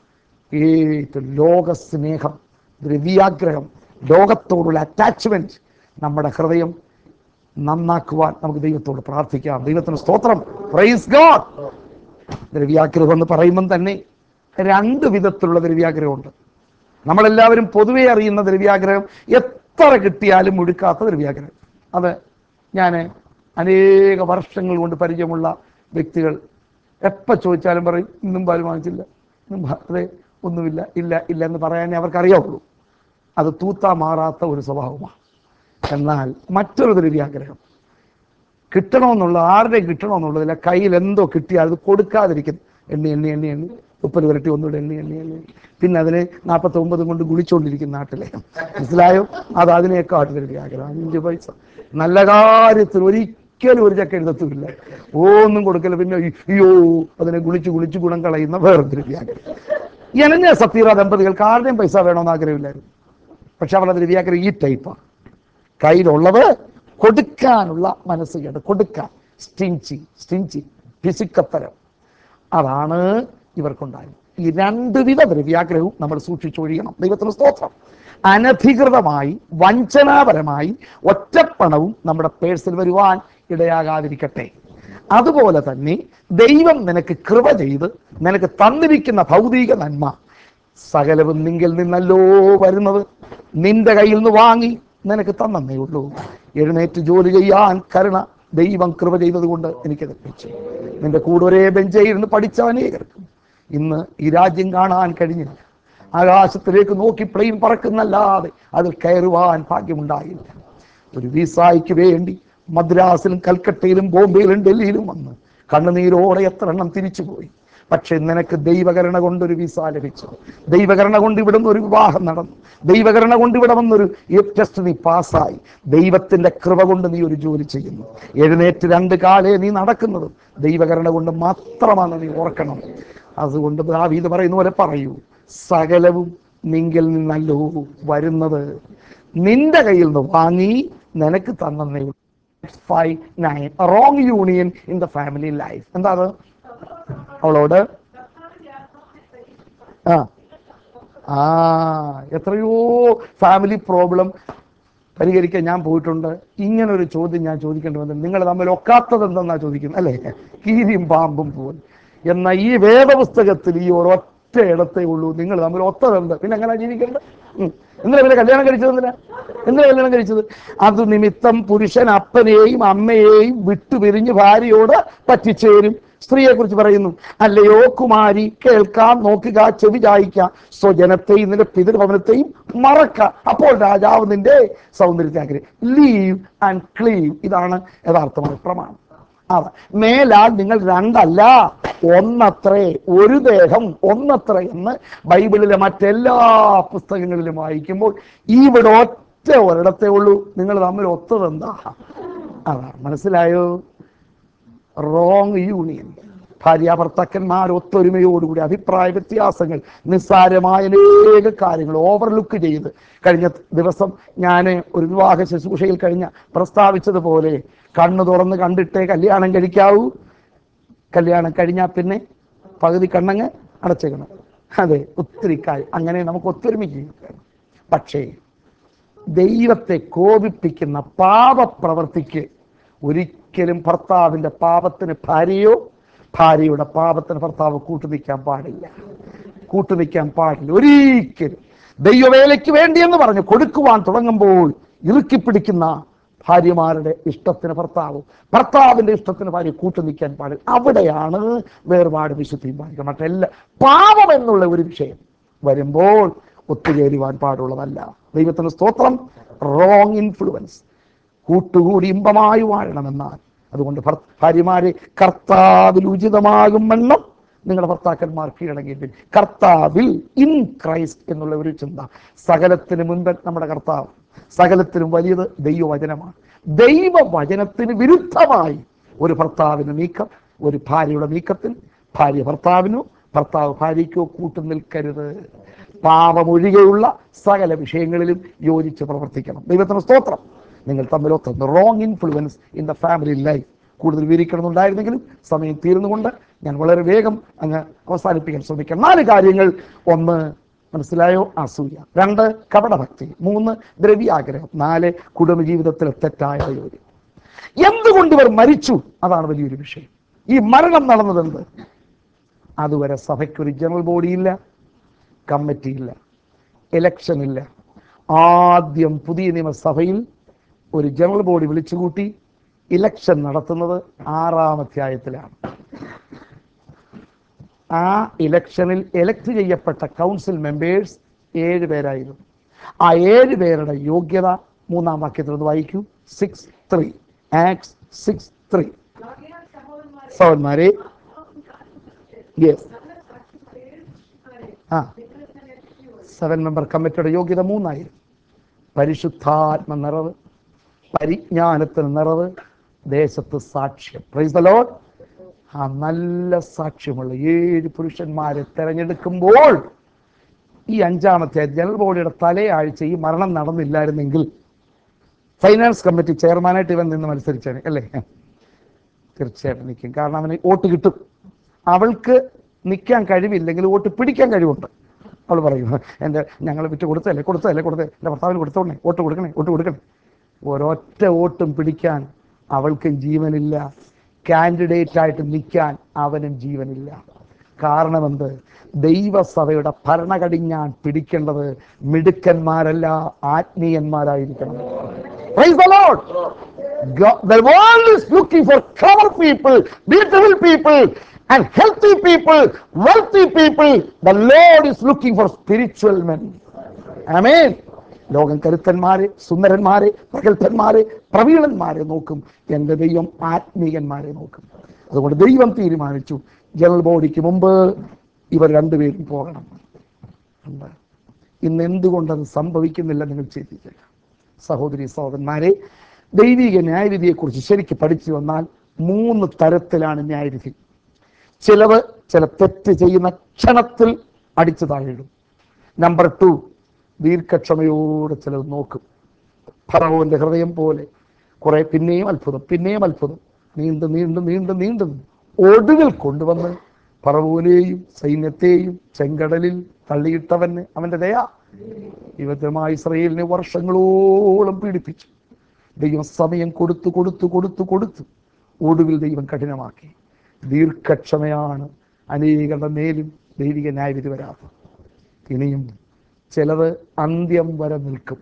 ഏറ്റവും ലോക സ്നേഹം ദ്രവ്യാഗ്രഹം ലോകത്തോടുള്ള അറ്റാച്ച്മെന്റ് നമ്മുടെ ഹൃദയം നന്നാക്കുവാൻ നമുക്ക് ദൈവത്തോട് പ്രാർത്ഥിക്കാം ദൈവത്തിന് സ്തോത്രം പ്രൈസ് ഗോഡ് ദ്രവ്യാഗ്രഹം എന്ന് പറയുമ്പം തന്നെ രണ്ട് വിധത്തിലുള്ള ദ്രവ്യാഗ്രഹമുണ്ട് നമ്മളെല്ലാവരും പൊതുവെ അറിയുന്ന ദ്രവ്യാഗ്രഹം എത്ര കിട്ടിയാലും മുഴുക്കാത്ത ദ്രവ്യാഗ്രഹം അത് ഞാൻ അനേക വർഷങ്ങൾ കൊണ്ട് പരിചയമുള്ള വ്യക്തികൾ എപ്പോൾ ചോദിച്ചാലും പറയും ഇന്നും പാല് വാങ്ങിച്ചില്ല ഇന്നും പാ- അതെ ഒന്നുമില്ല ഇല്ല ഇല്ല എന്ന് പറയാനേ അവർക്കറിയാവുള്ളൂ അത് തൂത്താ മാറാത്ത ഒരു സ്വഭാവമാണ് എന്നാൽ മറ്റൊരു ദ്രവ്യാഗ്രഹം കിട്ടണമെന്നുള്ള ആരുടെയും കിട്ടണമെന്നുള്ളതില്ല കയ്യിൽ എന്തോ കിട്ടിയാൽ അത് കൊടുക്കാതിരിക്കുന്നു എണ്ണി എണ്ണി എണ്ണി എണ്ണി മുപ്പത് വരട്ടി ഒന്നുകൂടെ എണ്ണി എണ്ണി എണ്ണി പിന്നെ അതിനെ നാൽപ്പത്തി ഒമ്പത് കൊണ്ട് ഗുളിച്ചുകൊണ്ടിരിക്കുന്ന നാട്ടിലെ മനസ്സിലായോ അത് അതിനേക്കാട്ട് ദ്രവ്യാഗ്രഹം അഞ്ച് പൈസ നല്ല കാര്യത്തിൽ ഒരിക്കലും ഒരു ചക്ക എഴുതത്തുമില്ല ഒന്നും കൊടുക്കല പിന്നെ അയ്യോ അതിനെ ഗുളിച്ച് ഗുളിച്ച് ഗുണം കളയുന്ന വേറെ ദ്രവ്യാഗ്രഹം ഇണഞ്ഞ സത്തീറ ദമ്പതികൾക്ക് ആരുടെയും പൈസ വേണമെന്ന് ആഗ്രഹമില്ലായിരുന്നു പക്ഷെ അവരുടെ ദ്രവ്യാഗ്രഹം ഈ ടൈപ്പാണ് കയ്യിലുള്ളത് കൊടുക്കാനുള്ള മനസ്സ് കേട്ട് കൊടുക്കാൻ സ്റ്റിഞ്ചി സ്റ്റിഞ്ചി പിശുക്കത്തരം അതാണ് ഇവർക്കുണ്ടായത് ഈ രണ്ട് വിധ ദ്രവ്യാഗ്രഹവും നമ്മൾ സൂക്ഷിച്ചൊഴിയണം ദൈവത്തിന് സ്തോത്രം അനധികൃതമായി വഞ്ചനാപരമായി ഒറ്റപ്പണവും നമ്മുടെ പേഴ്സിൽ വരുവാൻ ഇടയാകാതിരിക്കട്ടെ അതുപോലെ തന്നെ ദൈവം നിനക്ക് കൃപ ചെയ്ത് നിനക്ക് തന്നിരിക്കുന്ന ഭൗതിക നന്മ സകലവും നിങ്കിൽ നിന്നല്ലോ വരുന്നത് നിന്റെ കയ്യിൽ നിന്ന് വാങ്ങി നിനക്ക് തന്നേ ഉള്ളൂ എഴുന്നേറ്റ് ജോലി ചെയ്യാൻ കരുണ ദൈവം കൃപ ചെയ്തത് കൊണ്ട് എനിക്ക് ലഭിച്ചു നിന്റെ കൂടെ ഒരേ ബെഞ്ചിൽ ഇരുന്ന് പഠിച്ച അനേകർക്കും ഇന്ന് ഈ രാജ്യം കാണാൻ കഴിഞ്ഞില്ല ആകാശത്തിലേക്ക് നോക്കി പ്ലെയിൻ പറക്കുന്നല്ലാതെ അതിൽ കയറുവാൻ ഭാഗ്യമുണ്ടായില്ല ഒരു വിസായ്ക്ക് വേണ്ടി മദ്രാസിലും കൽക്കട്ടയിലും ബോംബെയിലും ഡൽഹിയിലും വന്ന് കണ്ണുനീരോടെ എത്ര എണ്ണം തിരിച്ചുപോയി പക്ഷെ നിനക്ക് ദൈവകരണ കൊണ്ടൊരു വിസ ലഭിച്ചു ദൈവകരണ കൊണ്ട് ഇവിടുന്ന് ഒരു വിവാഹം നടന്നു ദൈവകരണ കൊണ്ട് ഇവിടെ വന്നൊരു ടെസ്റ്റ് നീ പാസ്സായി ദൈവത്തിന്റെ കൃപ കൊണ്ട് നീ ഒരു ജോലി ചെയ്യുന്നു എഴുന്നേറ്റ് രണ്ട് കാലേ നീ നടക്കുന്നത് ദൈവകരണ കൊണ്ട് മാത്രമാണ് നീ ഓർക്കണം അതുകൊണ്ട് ദാവീദ് പറയുന്ന പോലെ പറയൂ സകലവും നിങ്കിൽ നിന്നല്ലോ വരുന്നത് നിന്റെ കയ്യിൽ നിന്ന് വാങ്ങി നിനക്ക് തന്നേ five nine wrong union in the family life എന്താ അത് അവളോട് ആ ആ എത്രയോ ഫാമിലി പ്രോബ്ലം പരിഹരിക്കാൻ ഞാൻ പോയിട്ടുണ്ട് ഇങ്ങനെ ഒരു ചോദ്യം ഞാൻ ചോദിക്കേണ്ടി വന്നത് നിങ്ങൾ തമ്മിൽ ഒക്കാത്തത് എന്തെന്നാ ചോദിക്കുന്നത് അല്ലേ കീരിയും പാമ്പും പോലെ എന്നാൽ ഈ വേദപുസ്തകത്തിൽ ഈ ഒരൊറ്റ ഇടത്തേ ഉള്ളൂ നിങ്ങൾ തമ്മിൽ ഒത്തതെന്ത് പിന്നെ എങ്ങനെ ജീവിക്കേണ്ടത് ഉം. എന്തിനാ പിന്നെ കല്യാണം കഴിച്ചത് എന്തിനാ എന്തിനാ കല്യാണം കഴിച്ചത് അത് നിമിത്തം പുരുഷൻ അപ്പനെയും അമ്മയെയും വിട്ടുപിരിഞ്ഞ് ഭാര്യയോട് പറ്റിച്ചേരും സ്ത്രീയെ കുറിച്ച് പറയുന്നു അല്ലയോ കുമാരി കേൾക്കാം നോക്കുക ചെവി ചായ്ക്ക സ്വജനത്തെയും നിന്റെ പിതൃഭവനത്തെയും മറക്ക അപ്പോൾ രാജാവ് നിന്റെ സൗന്ദര്യത്തെ ആഗ്രഹം ലീവ് ആൻഡ് ക്ലീവ് ഇതാണ് യഥാർത്ഥമായ പ്രമാണം അതെ മേലാൽ നിങ്ങൾ രണ്ടല്ല ഒന്നത്രേ ഒരു ദേഹം ഒന്നത്രേ എന്ന് ബൈബിളിലെ മറ്റെല്ലാ പുസ്തകങ്ങളിലും വായിക്കുമ്പോൾ ഇവിടെ ഒറ്റ ഒരിടത്തേ ഉള്ളൂ നിങ്ങൾ തമ്മിൽ ഒത്തതെന്താ അതാണ് മനസ്സിലായോ റോങ് യൂണിയൻ ഭാര്യ ഭർത്താക്കന്മാർ ഒത്തൊരുമയോടുകൂടി അഭിപ്രായ വ്യത്യാസങ്ങൾ നിസ്സാരമായ അനേക കാര്യങ്ങൾ ഓവർലുക്ക് ചെയ്ത് കഴിഞ്ഞ ദിവസം ഞാൻ ഒരു വിവാഹ ശുശ്രൂഷയിൽ കഴിഞ്ഞ പ്രസ്താവിച്ചതുപോലെ കണ്ണു തുറന്ന് കണ്ടിട്ടേ കല്യാണം കഴിക്കാവൂ കല്യാണം കഴിഞ്ഞാൽ പിന്നെ പകുതി കണ്ണങ്ങ് അടച്ചേക്കണം അതെ ഒത്തിരി കാര്യം അങ്ങനെ നമുക്ക് ഒത്തൊരുമിച്ച് പക്ഷേ ദൈവത്തെ കോപിപ്പിക്കുന്ന പാപപ്രവർത്തിക്ക് ഒരിക്കലും ഭർത്താവിൻ്റെ പാപത്തിന് ഭാര്യയോ ഭാര്യയുടെ പാപത്തിന് ഭർത്താവ് കൂട്ടുനിൽക്കാൻ പാടില്ല കൂട്ടുനിൽക്കാൻ പാടില്ല ഒരിക്കലും ദൈവവേലയ്ക്ക് വേണ്ടിയെന്ന് പറഞ്ഞ് കൊടുക്കുവാൻ തുടങ്ങുമ്പോൾ ഇറുക്കി പിടിക്കുന്ന ഭാര്യമാരുടെ ഇഷ്ടത്തിന് ഭർത്താവും ഭർത്താവിന്റെ ഇഷ്ടത്തിന് ഭാര്യ കൂട്ടുനിൽക്കാൻ പാടില്ല അവിടെയാണ് വേർപാട് വിശുദ്ധിയും പാലിക്കുക മറ്റെല്ലാ പാപം എന്നുള്ള ഒരു വിഷയം വരുമ്പോൾ ഒത്തുചേരുവാൻ പാടുള്ളതല്ല ദൈവത്തിന് സ്തോത്രം റോങ് ഇൻഫ്ലുവൻസ് കൂട്ടുകൂടി ഇമ്പമായി വാഴണമെന്നാൽ അതുകൊണ്ട് ഭർ- ഭാര്യമാരെ കർത്താവിൽ ഉചിതമാകും വണ്ണം നിങ്ങളുടെ ഭർത്താക്കന്മാർ കീഴടങ്ങിയിട്ട് കർത്താവിൽ ഇൻ ക്രൈസ്റ്റ് എന്നുള്ള ഒരു ചിന്ത സകലത്തിന് മുൻപ് നമ്മുടെ കർത്താവ് സകലത്തിനും വലിയത് ദൈവവചനമാണ് ദൈവവചനത്തിന് വിരുദ്ധമായി ഒരു ഭർത്താവിന് നീക്കം ഒരു ഭാര്യയുടെ നീക്കത്തിൽ ഭാര്യ ഭർത്താവിനോ ഭർത്താവ് ഭാര്യയ്ക്കോ കൂട്ടു നിൽക്കരുത് പാപമൊഴികെയുള്ള സകല വിഷയങ്ങളിലും യോജിച്ച് പ്രവർത്തിക്കണം ദൈവത്തിന് സ്തോത്രം നിങ്ങൾ തമ്മിൽ ഒത്തുന്ന wrong influence in the family life കൂടുതൽ വിവരിക്കണമെന്നുണ്ടായിരുന്നെങ്കിലും സമയം തീർന്നുകൊണ്ട് ഞാൻ വളരെ വേഗം അങ്ങ് അവസാനിപ്പിക്കാൻ ശ്രമിക്കാം നാല് കാര്യങ്ങൾ ഒന്ന് മനസ്സിലായോ അസൂയ രണ്ട് കപടഭക്തി മൂന്ന് ദ്രവ്യാഗ്രഹം നാല് കുടുംബജീവിതത്തിലെ തെറ്റായ ജോലി എന്തുകൊണ്ട് ഇവർ മരിച്ചു അതാണ് വലിയൊരു വിഷയം ഈ മരണം നടന്നത് എന്ത് അതുവരെ സഭയ്ക്കൊരു ജനറൽ ബോഡി ഇല്ല കമ്മിറ്റി ഇല്ല ഇലക്ഷൻ ഇല്ല ആദ്യം പുതിയ നിയമസഭയിൽ ഒരു ജനറൽ ബോഡി വിളിച്ചുകൂട്ടി ഇലക്ഷൻ നടത്തുന്നത് ആറാം അധ്യായത്തിലാണ് ആ ഇലക്ഷനിൽ എലക്ട് ചെയ്യപ്പെട്ട കൗൺസിൽ മെമ്പേഴ്സ് ഏഴ് പേരായിരുന്നു ആ ഏഴ് പേരുടെ യോഗ്യത മൂന്നാം വാക്യത്തിൽ ഒന്ന് വായിക്കൂ six three Acts six three ആകയാൽ സഹോദരന്മാരെ സഹോദരന്മാരെ യെസ് ആ നിങ്ങൾ തന്നെ രക്ഷിക്കുവാൻ സെവൻ മെമ്പർ കമ്മിറ്റിയുടെ യോഗ്യത മൂന്നായിരുന്നു പരിശുദ്ധാത്മ നിറവ് പരിജ്ഞാനത്തിന് നിറവ് ദേശത്ത് സാക്ഷ്യം പ്രൈസ് ദ ലോർഡ് ആ നല്ല സാക്ഷ്യമുള്ള ഏഴ് പുരുഷന്മാരെ തെരഞ്ഞെടുക്കുമ്പോൾ ഈ അഞ്ചാമത്തെ ജനറൽ ബോഡിയുടെ തലയാഴ്ച ഈ മരണം നടന്നില്ലായിരുന്നെങ്കിൽ ഫൈനാൻസ് കമ്മിറ്റി ചെയർമാനായിട്ട് ഇവൻ നിന്ന് മത്സരിച്ചാണ് അല്ലേ തീർച്ചയായിട്ടും നിൽക്കും കാരണം അവന് വോട്ട് കിട്ടും അവൾക്ക് നിൽക്കാൻ കഴിവില്ലെങ്കിൽ വോട്ട് പിടിക്കാൻ കഴിവുണ്ട് അവൾ പറയും എൻ്റെ ഞങ്ങൾ വിറ്റ് കൊടുത്തല്ലേ കൊടുത്തല്ലേ കൊടുത്തേ എൻ്റെ ഭർത്താവിന് കൊടുത്തോണേ വോട്ട് കൊടുക്കണേ വോട്ട് കൊടുക്കണേ ഒരൊറ്റ വോട്ടും പിടിക്കാൻ അവൾക്കും ജീവനില്ല കാൻഡിഡേറ്റ് ആയിട്ട് നിൽക്കാൻ അവനും ജീവനില്ല കാരണമെന്ത് ദൈവസഭയുടെ ഭരണകടിഞ്ഞാൻ പിടിക്കേണ്ടത് മിടുക്കന്മാരല്ല ആത്മീയന്മാരായിരിക്കണം Praise the Lord. God, the world is looking for clever people, beautiful people, and healthy people, wealthy people. The Lord is looking for spiritual men. Amen. ലോകം കരുത്തന്മാരെ സുന്ദരന്മാരെ പ്രഗത്ഭന്മാരെ പ്രവീണന്മാരെ നോക്കും എൻ്റെ ദൈവം ആത്മീയന്മാരെ നോക്കും അതുകൊണ്ട് ദൈവം തീരുമാനിച്ചു ജനറൽ ബോഡിക്ക് മുമ്പ് ഇവർ രണ്ടുപേരും പോകണം ഉണ്ട്. ഇന്ന് എന്തുകൊണ്ടത് സംഭവിക്കുന്നില്ല നിങ്ങൾ ചിന്തിക്കുക സഹോദരി സഹോദരന്മാരെ ദൈവിക ന്യായവിധിയെക്കുറിച്ച് ശരിക്ക് പഠിച്ചു വന്നാൽ മൂന്ന് തരത്തിലാണ് ന്യായവിധി ചിലവ് ചില തെറ്റ് ചെയ്യുന്ന ക്ഷണത്തിൽ അടിച്ചു താഴിടും നമ്പർ ടു ദീർഘക്ഷമയോടെ ചിലത് നോക്കും ഫറവോന്റെ ഹൃദയം പോലെ കുറെ പിന്നെയും അത്ഭുതം പിന്നെയും അത്ഭുതം നീണ്ടു നീണ്ടു നീണ്ടു നീണ്ടു ഒടുവിൽ കൊണ്ടുവന്ന് ഫറവോനെയും സൈന്യത്തെയും ചെങ്കടലിൽ തള്ളിയിട്ടവന് അവന്റെ ദയ ദൈവത്തിനുമായി ഇസ്രയേലിനെ വർഷങ്ങളോളം പീഡിപ്പിച്ചു ദൈവം സമയം കൊടുത്തു കൊടുത്തു കൊടുത്തു കൊടുത്തു ഒടുവിൽ ദൈവം കഠിനമാക്കി ദീർഘക്ഷമയാണ് അനേകരുടെ മേലും ദൈവിക ന്യായവിധി വരാത്തത് ഇനിയും ചിലത് അന്ത്യം വരെ നിൽക്കും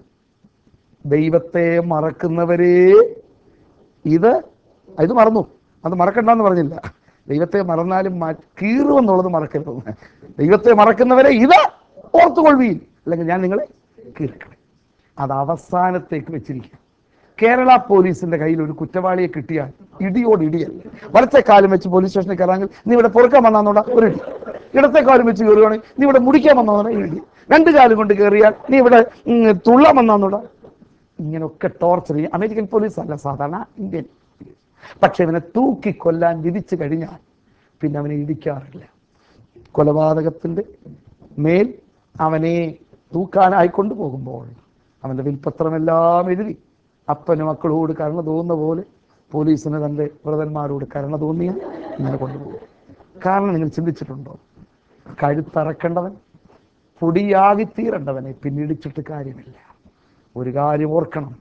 ദൈവത്തെ മറക്കുന്നവരെ ഇത് ഇത് മറന്നു അത് മറക്കണ്ടെന്ന് പറഞ്ഞില്ല ദൈവത്തെ മറന്നാലും മാ- കീറുമെന്നുള്ളത് മറക്കരുത് ദൈവത്തെ മറക്കുന്നവരെ ഇത് ഓർത്തുകൊള്ളുവീൻ അല്ലെങ്കിൽ ഞാൻ നിങ്ങളെ കീർക്കണം അത് അവസാനത്തേക്ക് വെച്ചിരിക്കുക കേരള പോലീസിന്റെ കയ്യിൽ ഒരു കുറ്റവാളിയെ കിട്ടിയാൽ ഇടിയോട് ഇടിയല്ല വലത്തെ കാലം വെച്ച് പോലീസ് സ്റ്റേഷനിൽ കയറാമെങ്കിൽ നീ ഇവിടെ പൊറുക്കാൻ വന്നാന്നോടാ ഒരു ഇടി ഇടത്തെ കാലം വെച്ച് കയറുകയാണെങ്കിൽ നീ ഇവിടെ മുടിക്കാൻ വന്നാന്നോടാ ഈ ഇടി രണ്ട് കാലം കൊണ്ട് കയറിയാൽ നീ ഇവിടെ ഉം, തുള്ളാൻ വന്നാന്നോടാ ഇങ്ങനെയൊക്കെ ടോർച്ചർ ചെയ്യും അമേരിക്കൻ പോലീസ് അല്ല സാധാരണ ഇന്ത്യൻ പക്ഷെ ഇവനെ തൂക്കി കൊല്ലാൻ വിധിച്ചു കഴിഞ്ഞാൽ പിന്നെ അവനെ ഇടിക്കാറില്ല കൊലപാതകത്തിന്റെ മേൽ അവനെ തൂക്കാനായി കൊണ്ടുപോകുമ്പോൾ അവന്റെ വിൽപ്പത്രമെല്ലാം എഴുതി അപ്പന് മക്കളോട് കരുണ തോന്നുന്ന പോലെ പോലീസിന് തന്റെ വ്രതന്മാരോട് കരുണ തോന്നിയ ഇങ്ങനെ കൊണ്ടുപോകും കാരണം നിങ്ങൾ ചിന്തിച്ചിട്ടുണ്ടോ കഴുത്തറക്കേണ്ടവൻ പൊടിയാകിത്തീരേണ്ടവനെ പിന്നിടിച്ചിട്ട് കാര്യമില്ല ഒരു കാര്യം ഓർക്കണം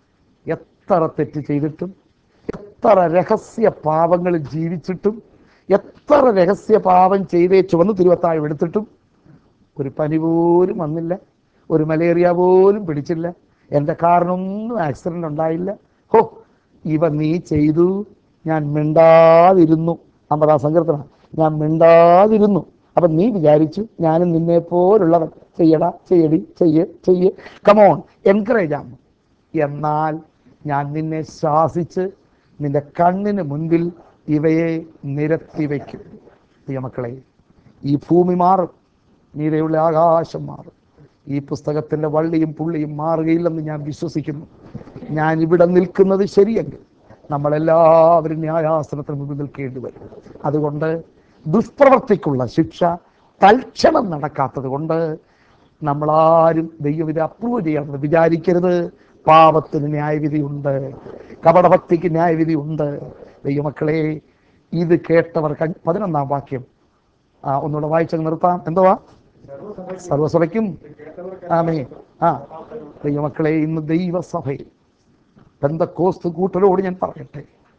എത്ര തെറ്റ് ചെയ്തിട്ടും എത്ര രഹസ്യ പാപങ്ങളിൽ ജീവിച്ചിട്ടും എത്ര രഹസ്യ പാപം ചെയ്തേ ചുവന്ന് തിരുവത്താഴം എടുത്തിട്ടും ഒരു പനി പോലും വന്നില്ല ഒരു മലേറിയ പോലും പിടിച്ചില്ല എൻ്റെ കാറിനൊന്നും ആക്സിഡൻ്റ് ഉണ്ടായില്ല ഹോ ഇവ നീ ചെയ്തു ഞാൻ മിണ്ടാതിരുന്നു അമ്പതാം സങ്കീർത്തന ഞാൻ മിണ്ടാതിരുന്നു അപ്പം നീ വിചാരിച്ചു ഞാനും നിന്നെ പോലുള്ളവൻ ചെയ്യടാ ചെയ്യടി ചെയ്യ് ചെയ്യ് കമോൺ എൻകറേജ് ആണ് എന്നാൽ ഞാൻ നിന്നെ ശാസിച്ച് നിന്റെ കണ്ണിന് മുൻപിൽ ഇവയെ നിരത്തി വയ്ക്കും പ്രിയമക്കളെ ഈ ഭൂമി മാറും നീതയുള്ള ആകാശം മാറും ഈ പുസ്തകത്തിൻ്റെ വള്ളിയും പുള്ളിയും മാറുകയില്ലെന്ന് ഞാൻ വിശ്വസിക്കുന്നു ഞാൻ ഇവിടെ നിൽക്കുന്നത് ശരിയെങ്കിൽ നമ്മളെല്ലാവരും ന്യായാസനത്തിന് മുമ്പിൽ നിൽക്കേണ്ടി വരും അതുകൊണ്ട് ദുഷ്പ്രവർത്തിക്കുള്ള ശിക്ഷ തൽക്ഷണം നടക്കാത്തത് കൊണ്ട് നമ്മളാരും ദൈവം ഇത് അപ്രൂവ് ചെയ്യാമെന്ന് വിചാരിക്കരുത് പാപത്തിന് ന്യായവിധിയുണ്ട് കപടഭക്തിക്ക് ന്യായവിധിയുണ്ട് ദൈവമക്കളെ ഇത് കേട്ടവർക്ക് അഞ്ച്- പതിനൊന്നാം വാക്യം ആ ഒന്നുകൂടെ വായിച്ചങ്ങ് നിർത്താം എന്തുവാ സർവസഭയ്ക്കും ആമേ ആ ദൈവമക്കളെ ഇന്ന് ദൈവസഭയിൽ ബന്ധക്കോസ്ത് കൂട്ടരോട് ഞാൻ പറയട്ടെ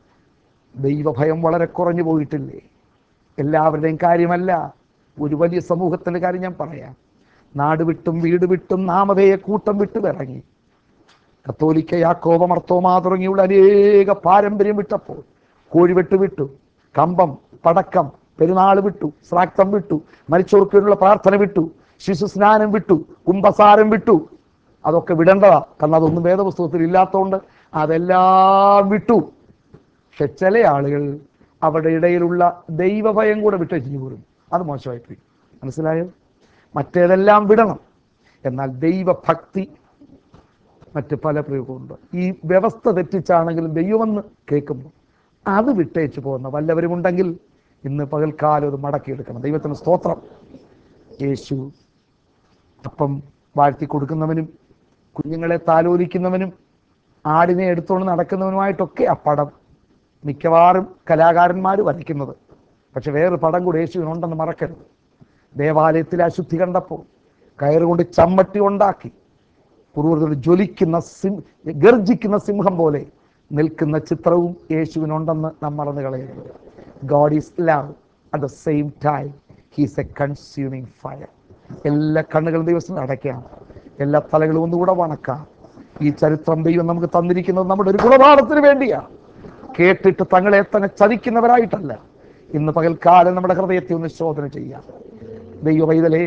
ദൈവഭയം വളരെ കുറഞ്ഞു പോയിട്ടില്ലേ എല്ലാവരുടെയും കാര്യമല്ല ഒരു വലിയ സമൂഹത്തിൻ്റെ കാര്യം ഞാൻ പറയാം നാട് വിട്ടും വീട് വിട്ടും നാമധേയ കൂട്ടം വിട്ടു ഇറങ്ങി കത്തോലിക്ക യാക്കോബ മർത്തോമാ തുടങ്ങിയുള്ള അനേക പാരമ്പര്യം വിട്ടപ്പോൾ കോഴിവെട്ട് വിട്ടു കമ്പം പടക്കം പെരുന്നാൾ വിട്ടു ശ്രാക്തം വിട്ടു മരിച്ചവർക്ക് വേണ്ടിയുള്ള പ്രാർത്ഥന വിട്ടു ശിശു സ്നാനം വിട്ടു കുംഭസാരം വിട്ടു അതൊക്കെ വിടേണ്ടതാ കാരണം അതൊന്നും വേദപുസ്തകത്തിൽ ഇല്ലാത്തതുകൊണ്ട് അതെല്ലാം വിട്ടു പക്ഷെ ചില ആളുകൾ അവരുടെ ഇടയിലുള്ള ദൈവഭയം കൂടെ വിട്ടു പോരും അത് മോശമായി പോയി മനസ്സിലായോ മറ്റേതെല്ലാം വിടണം എന്നാൽ ദൈവഭക്തി മറ്റ് പല പ്രയോഗമുണ്ട് ഈ വ്യവസ്ഥ തെറ്റിച്ചാണെങ്കിലും ദൈവമെന്ന് കേൾക്കുമ്പോൾ അത് വിട്ടേച്ച് പോകുന്ന വല്ലവരും ഉണ്ടെങ്കിൽ ഇന്ന് പകൽക്കാലം അത് മടക്കിയെടുക്കണം ദൈവത്തിന് സ്തോത്രം യേശു അപ്പം വാഴ്ത്തി കൊടുക്കുന്നവനും കുഞ്ഞുങ്ങളെ താലോലിക്കുന്നവനും ആടിനെ എടുത്തുകൊണ്ട് നടക്കുന്നവനുമായിട്ടൊക്കെ ആ പടം മിക്കവാറും കലാകാരന്മാർ വരയ്ക്കുന്നത് പക്ഷെ വേറൊരു പടം കൂടി യേശുവിനുണ്ടെന്ന് മറക്കരുത് ദേവാലയത്തിൽ അശുദ്ധി കണ്ടപ്പോൾ കയറുകൊണ്ട് ചമ്മട്ടി ഉണ്ടാക്കി പൂർവ്വത്തിൽ ജ്വലിക്കുന്ന സിം ഗർജിക്കുന്ന സിംഹം പോലെ നിൽക്കുന്ന ചിത്രവും യേശുവിനുണ്ടെന്ന് നാം മറന്നു കളയരുത് God is love at the same time he's a consuming fire എല്ലാ കണ്ണുകളും ദിവസം അടയ്ക്കാം എല്ലാ തലകളും ഒന്നുകൂടെ വണക്കാം ഈ ചരിത്രം ദൈവം നമുക്ക് തന്നിരിക്കുന്നത് നമ്മുടെ ഒരു ഗുണപാഠത്തിന് വേണ്ടിയാണ് കേട്ടിട്ട് തങ്ങളെ തന്നെ ചതിക്കുന്നവരായിട്ടല്ല ഇന്ന് പകൽക്കാലം നമ്മുടെ ഹൃദയത്തെ ഒന്ന് ശോധന ചെയ്യാം ദൈവ പൈതലേ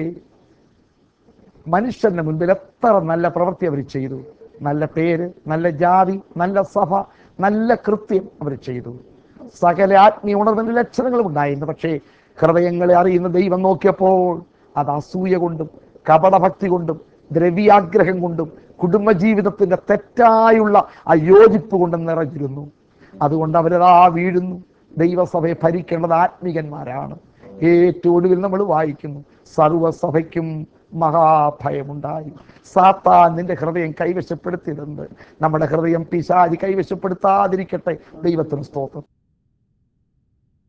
മനുഷ്യന്റെ മുൻപിൽ എത്ര നല്ല പ്രവൃത്തി അവർ ചെയ്തു നല്ല പേര് നല്ല ജാതി നല്ല സഭ നല്ല കൃത്യം അവർ ചെയ്തു സകല ആത്മീയ ഉണർവിന്റെ ലക്ഷണങ്ങളും ഉണ്ടായിരുന്നു പക്ഷേ ഹൃദയങ്ങളെ അറിയുന്ന ദൈവം നോക്കിയപ്പോൾ അത് അസൂയ കൊണ്ടും കപടഭക്തി കൊണ്ടും ദ്രവ്യാഗ്രഹം കൊണ്ടും കുടുംബജീവിതത്തിന്റെ തെറ്റായുള്ള അയോജിപ്പ് കൊണ്ടും നിറഞ്ഞിരുന്നു അതുകൊണ്ട് അവരതാ വീഴുന്നു ദൈവസഭയെ ഭരിക്കേണ്ടത് ആത്മികന്മാരാണ് ഏറ്റവും ഒടുവിൽ നമ്മൾ വായിക്കുന്നു സർവസഭയ്ക്കും മഹാഭയമുണ്ടായി സാത്താൻ നിന്റെ ഹൃദയം കൈവശപ്പെടുത്തിയിട്ടുണ്ട് നമ്മുടെ ഹൃദയം പിശാചി കൈവശപ്പെടുത്താതിരിക്കട്ടെ ദൈവത്തിന് സ്തോത്രം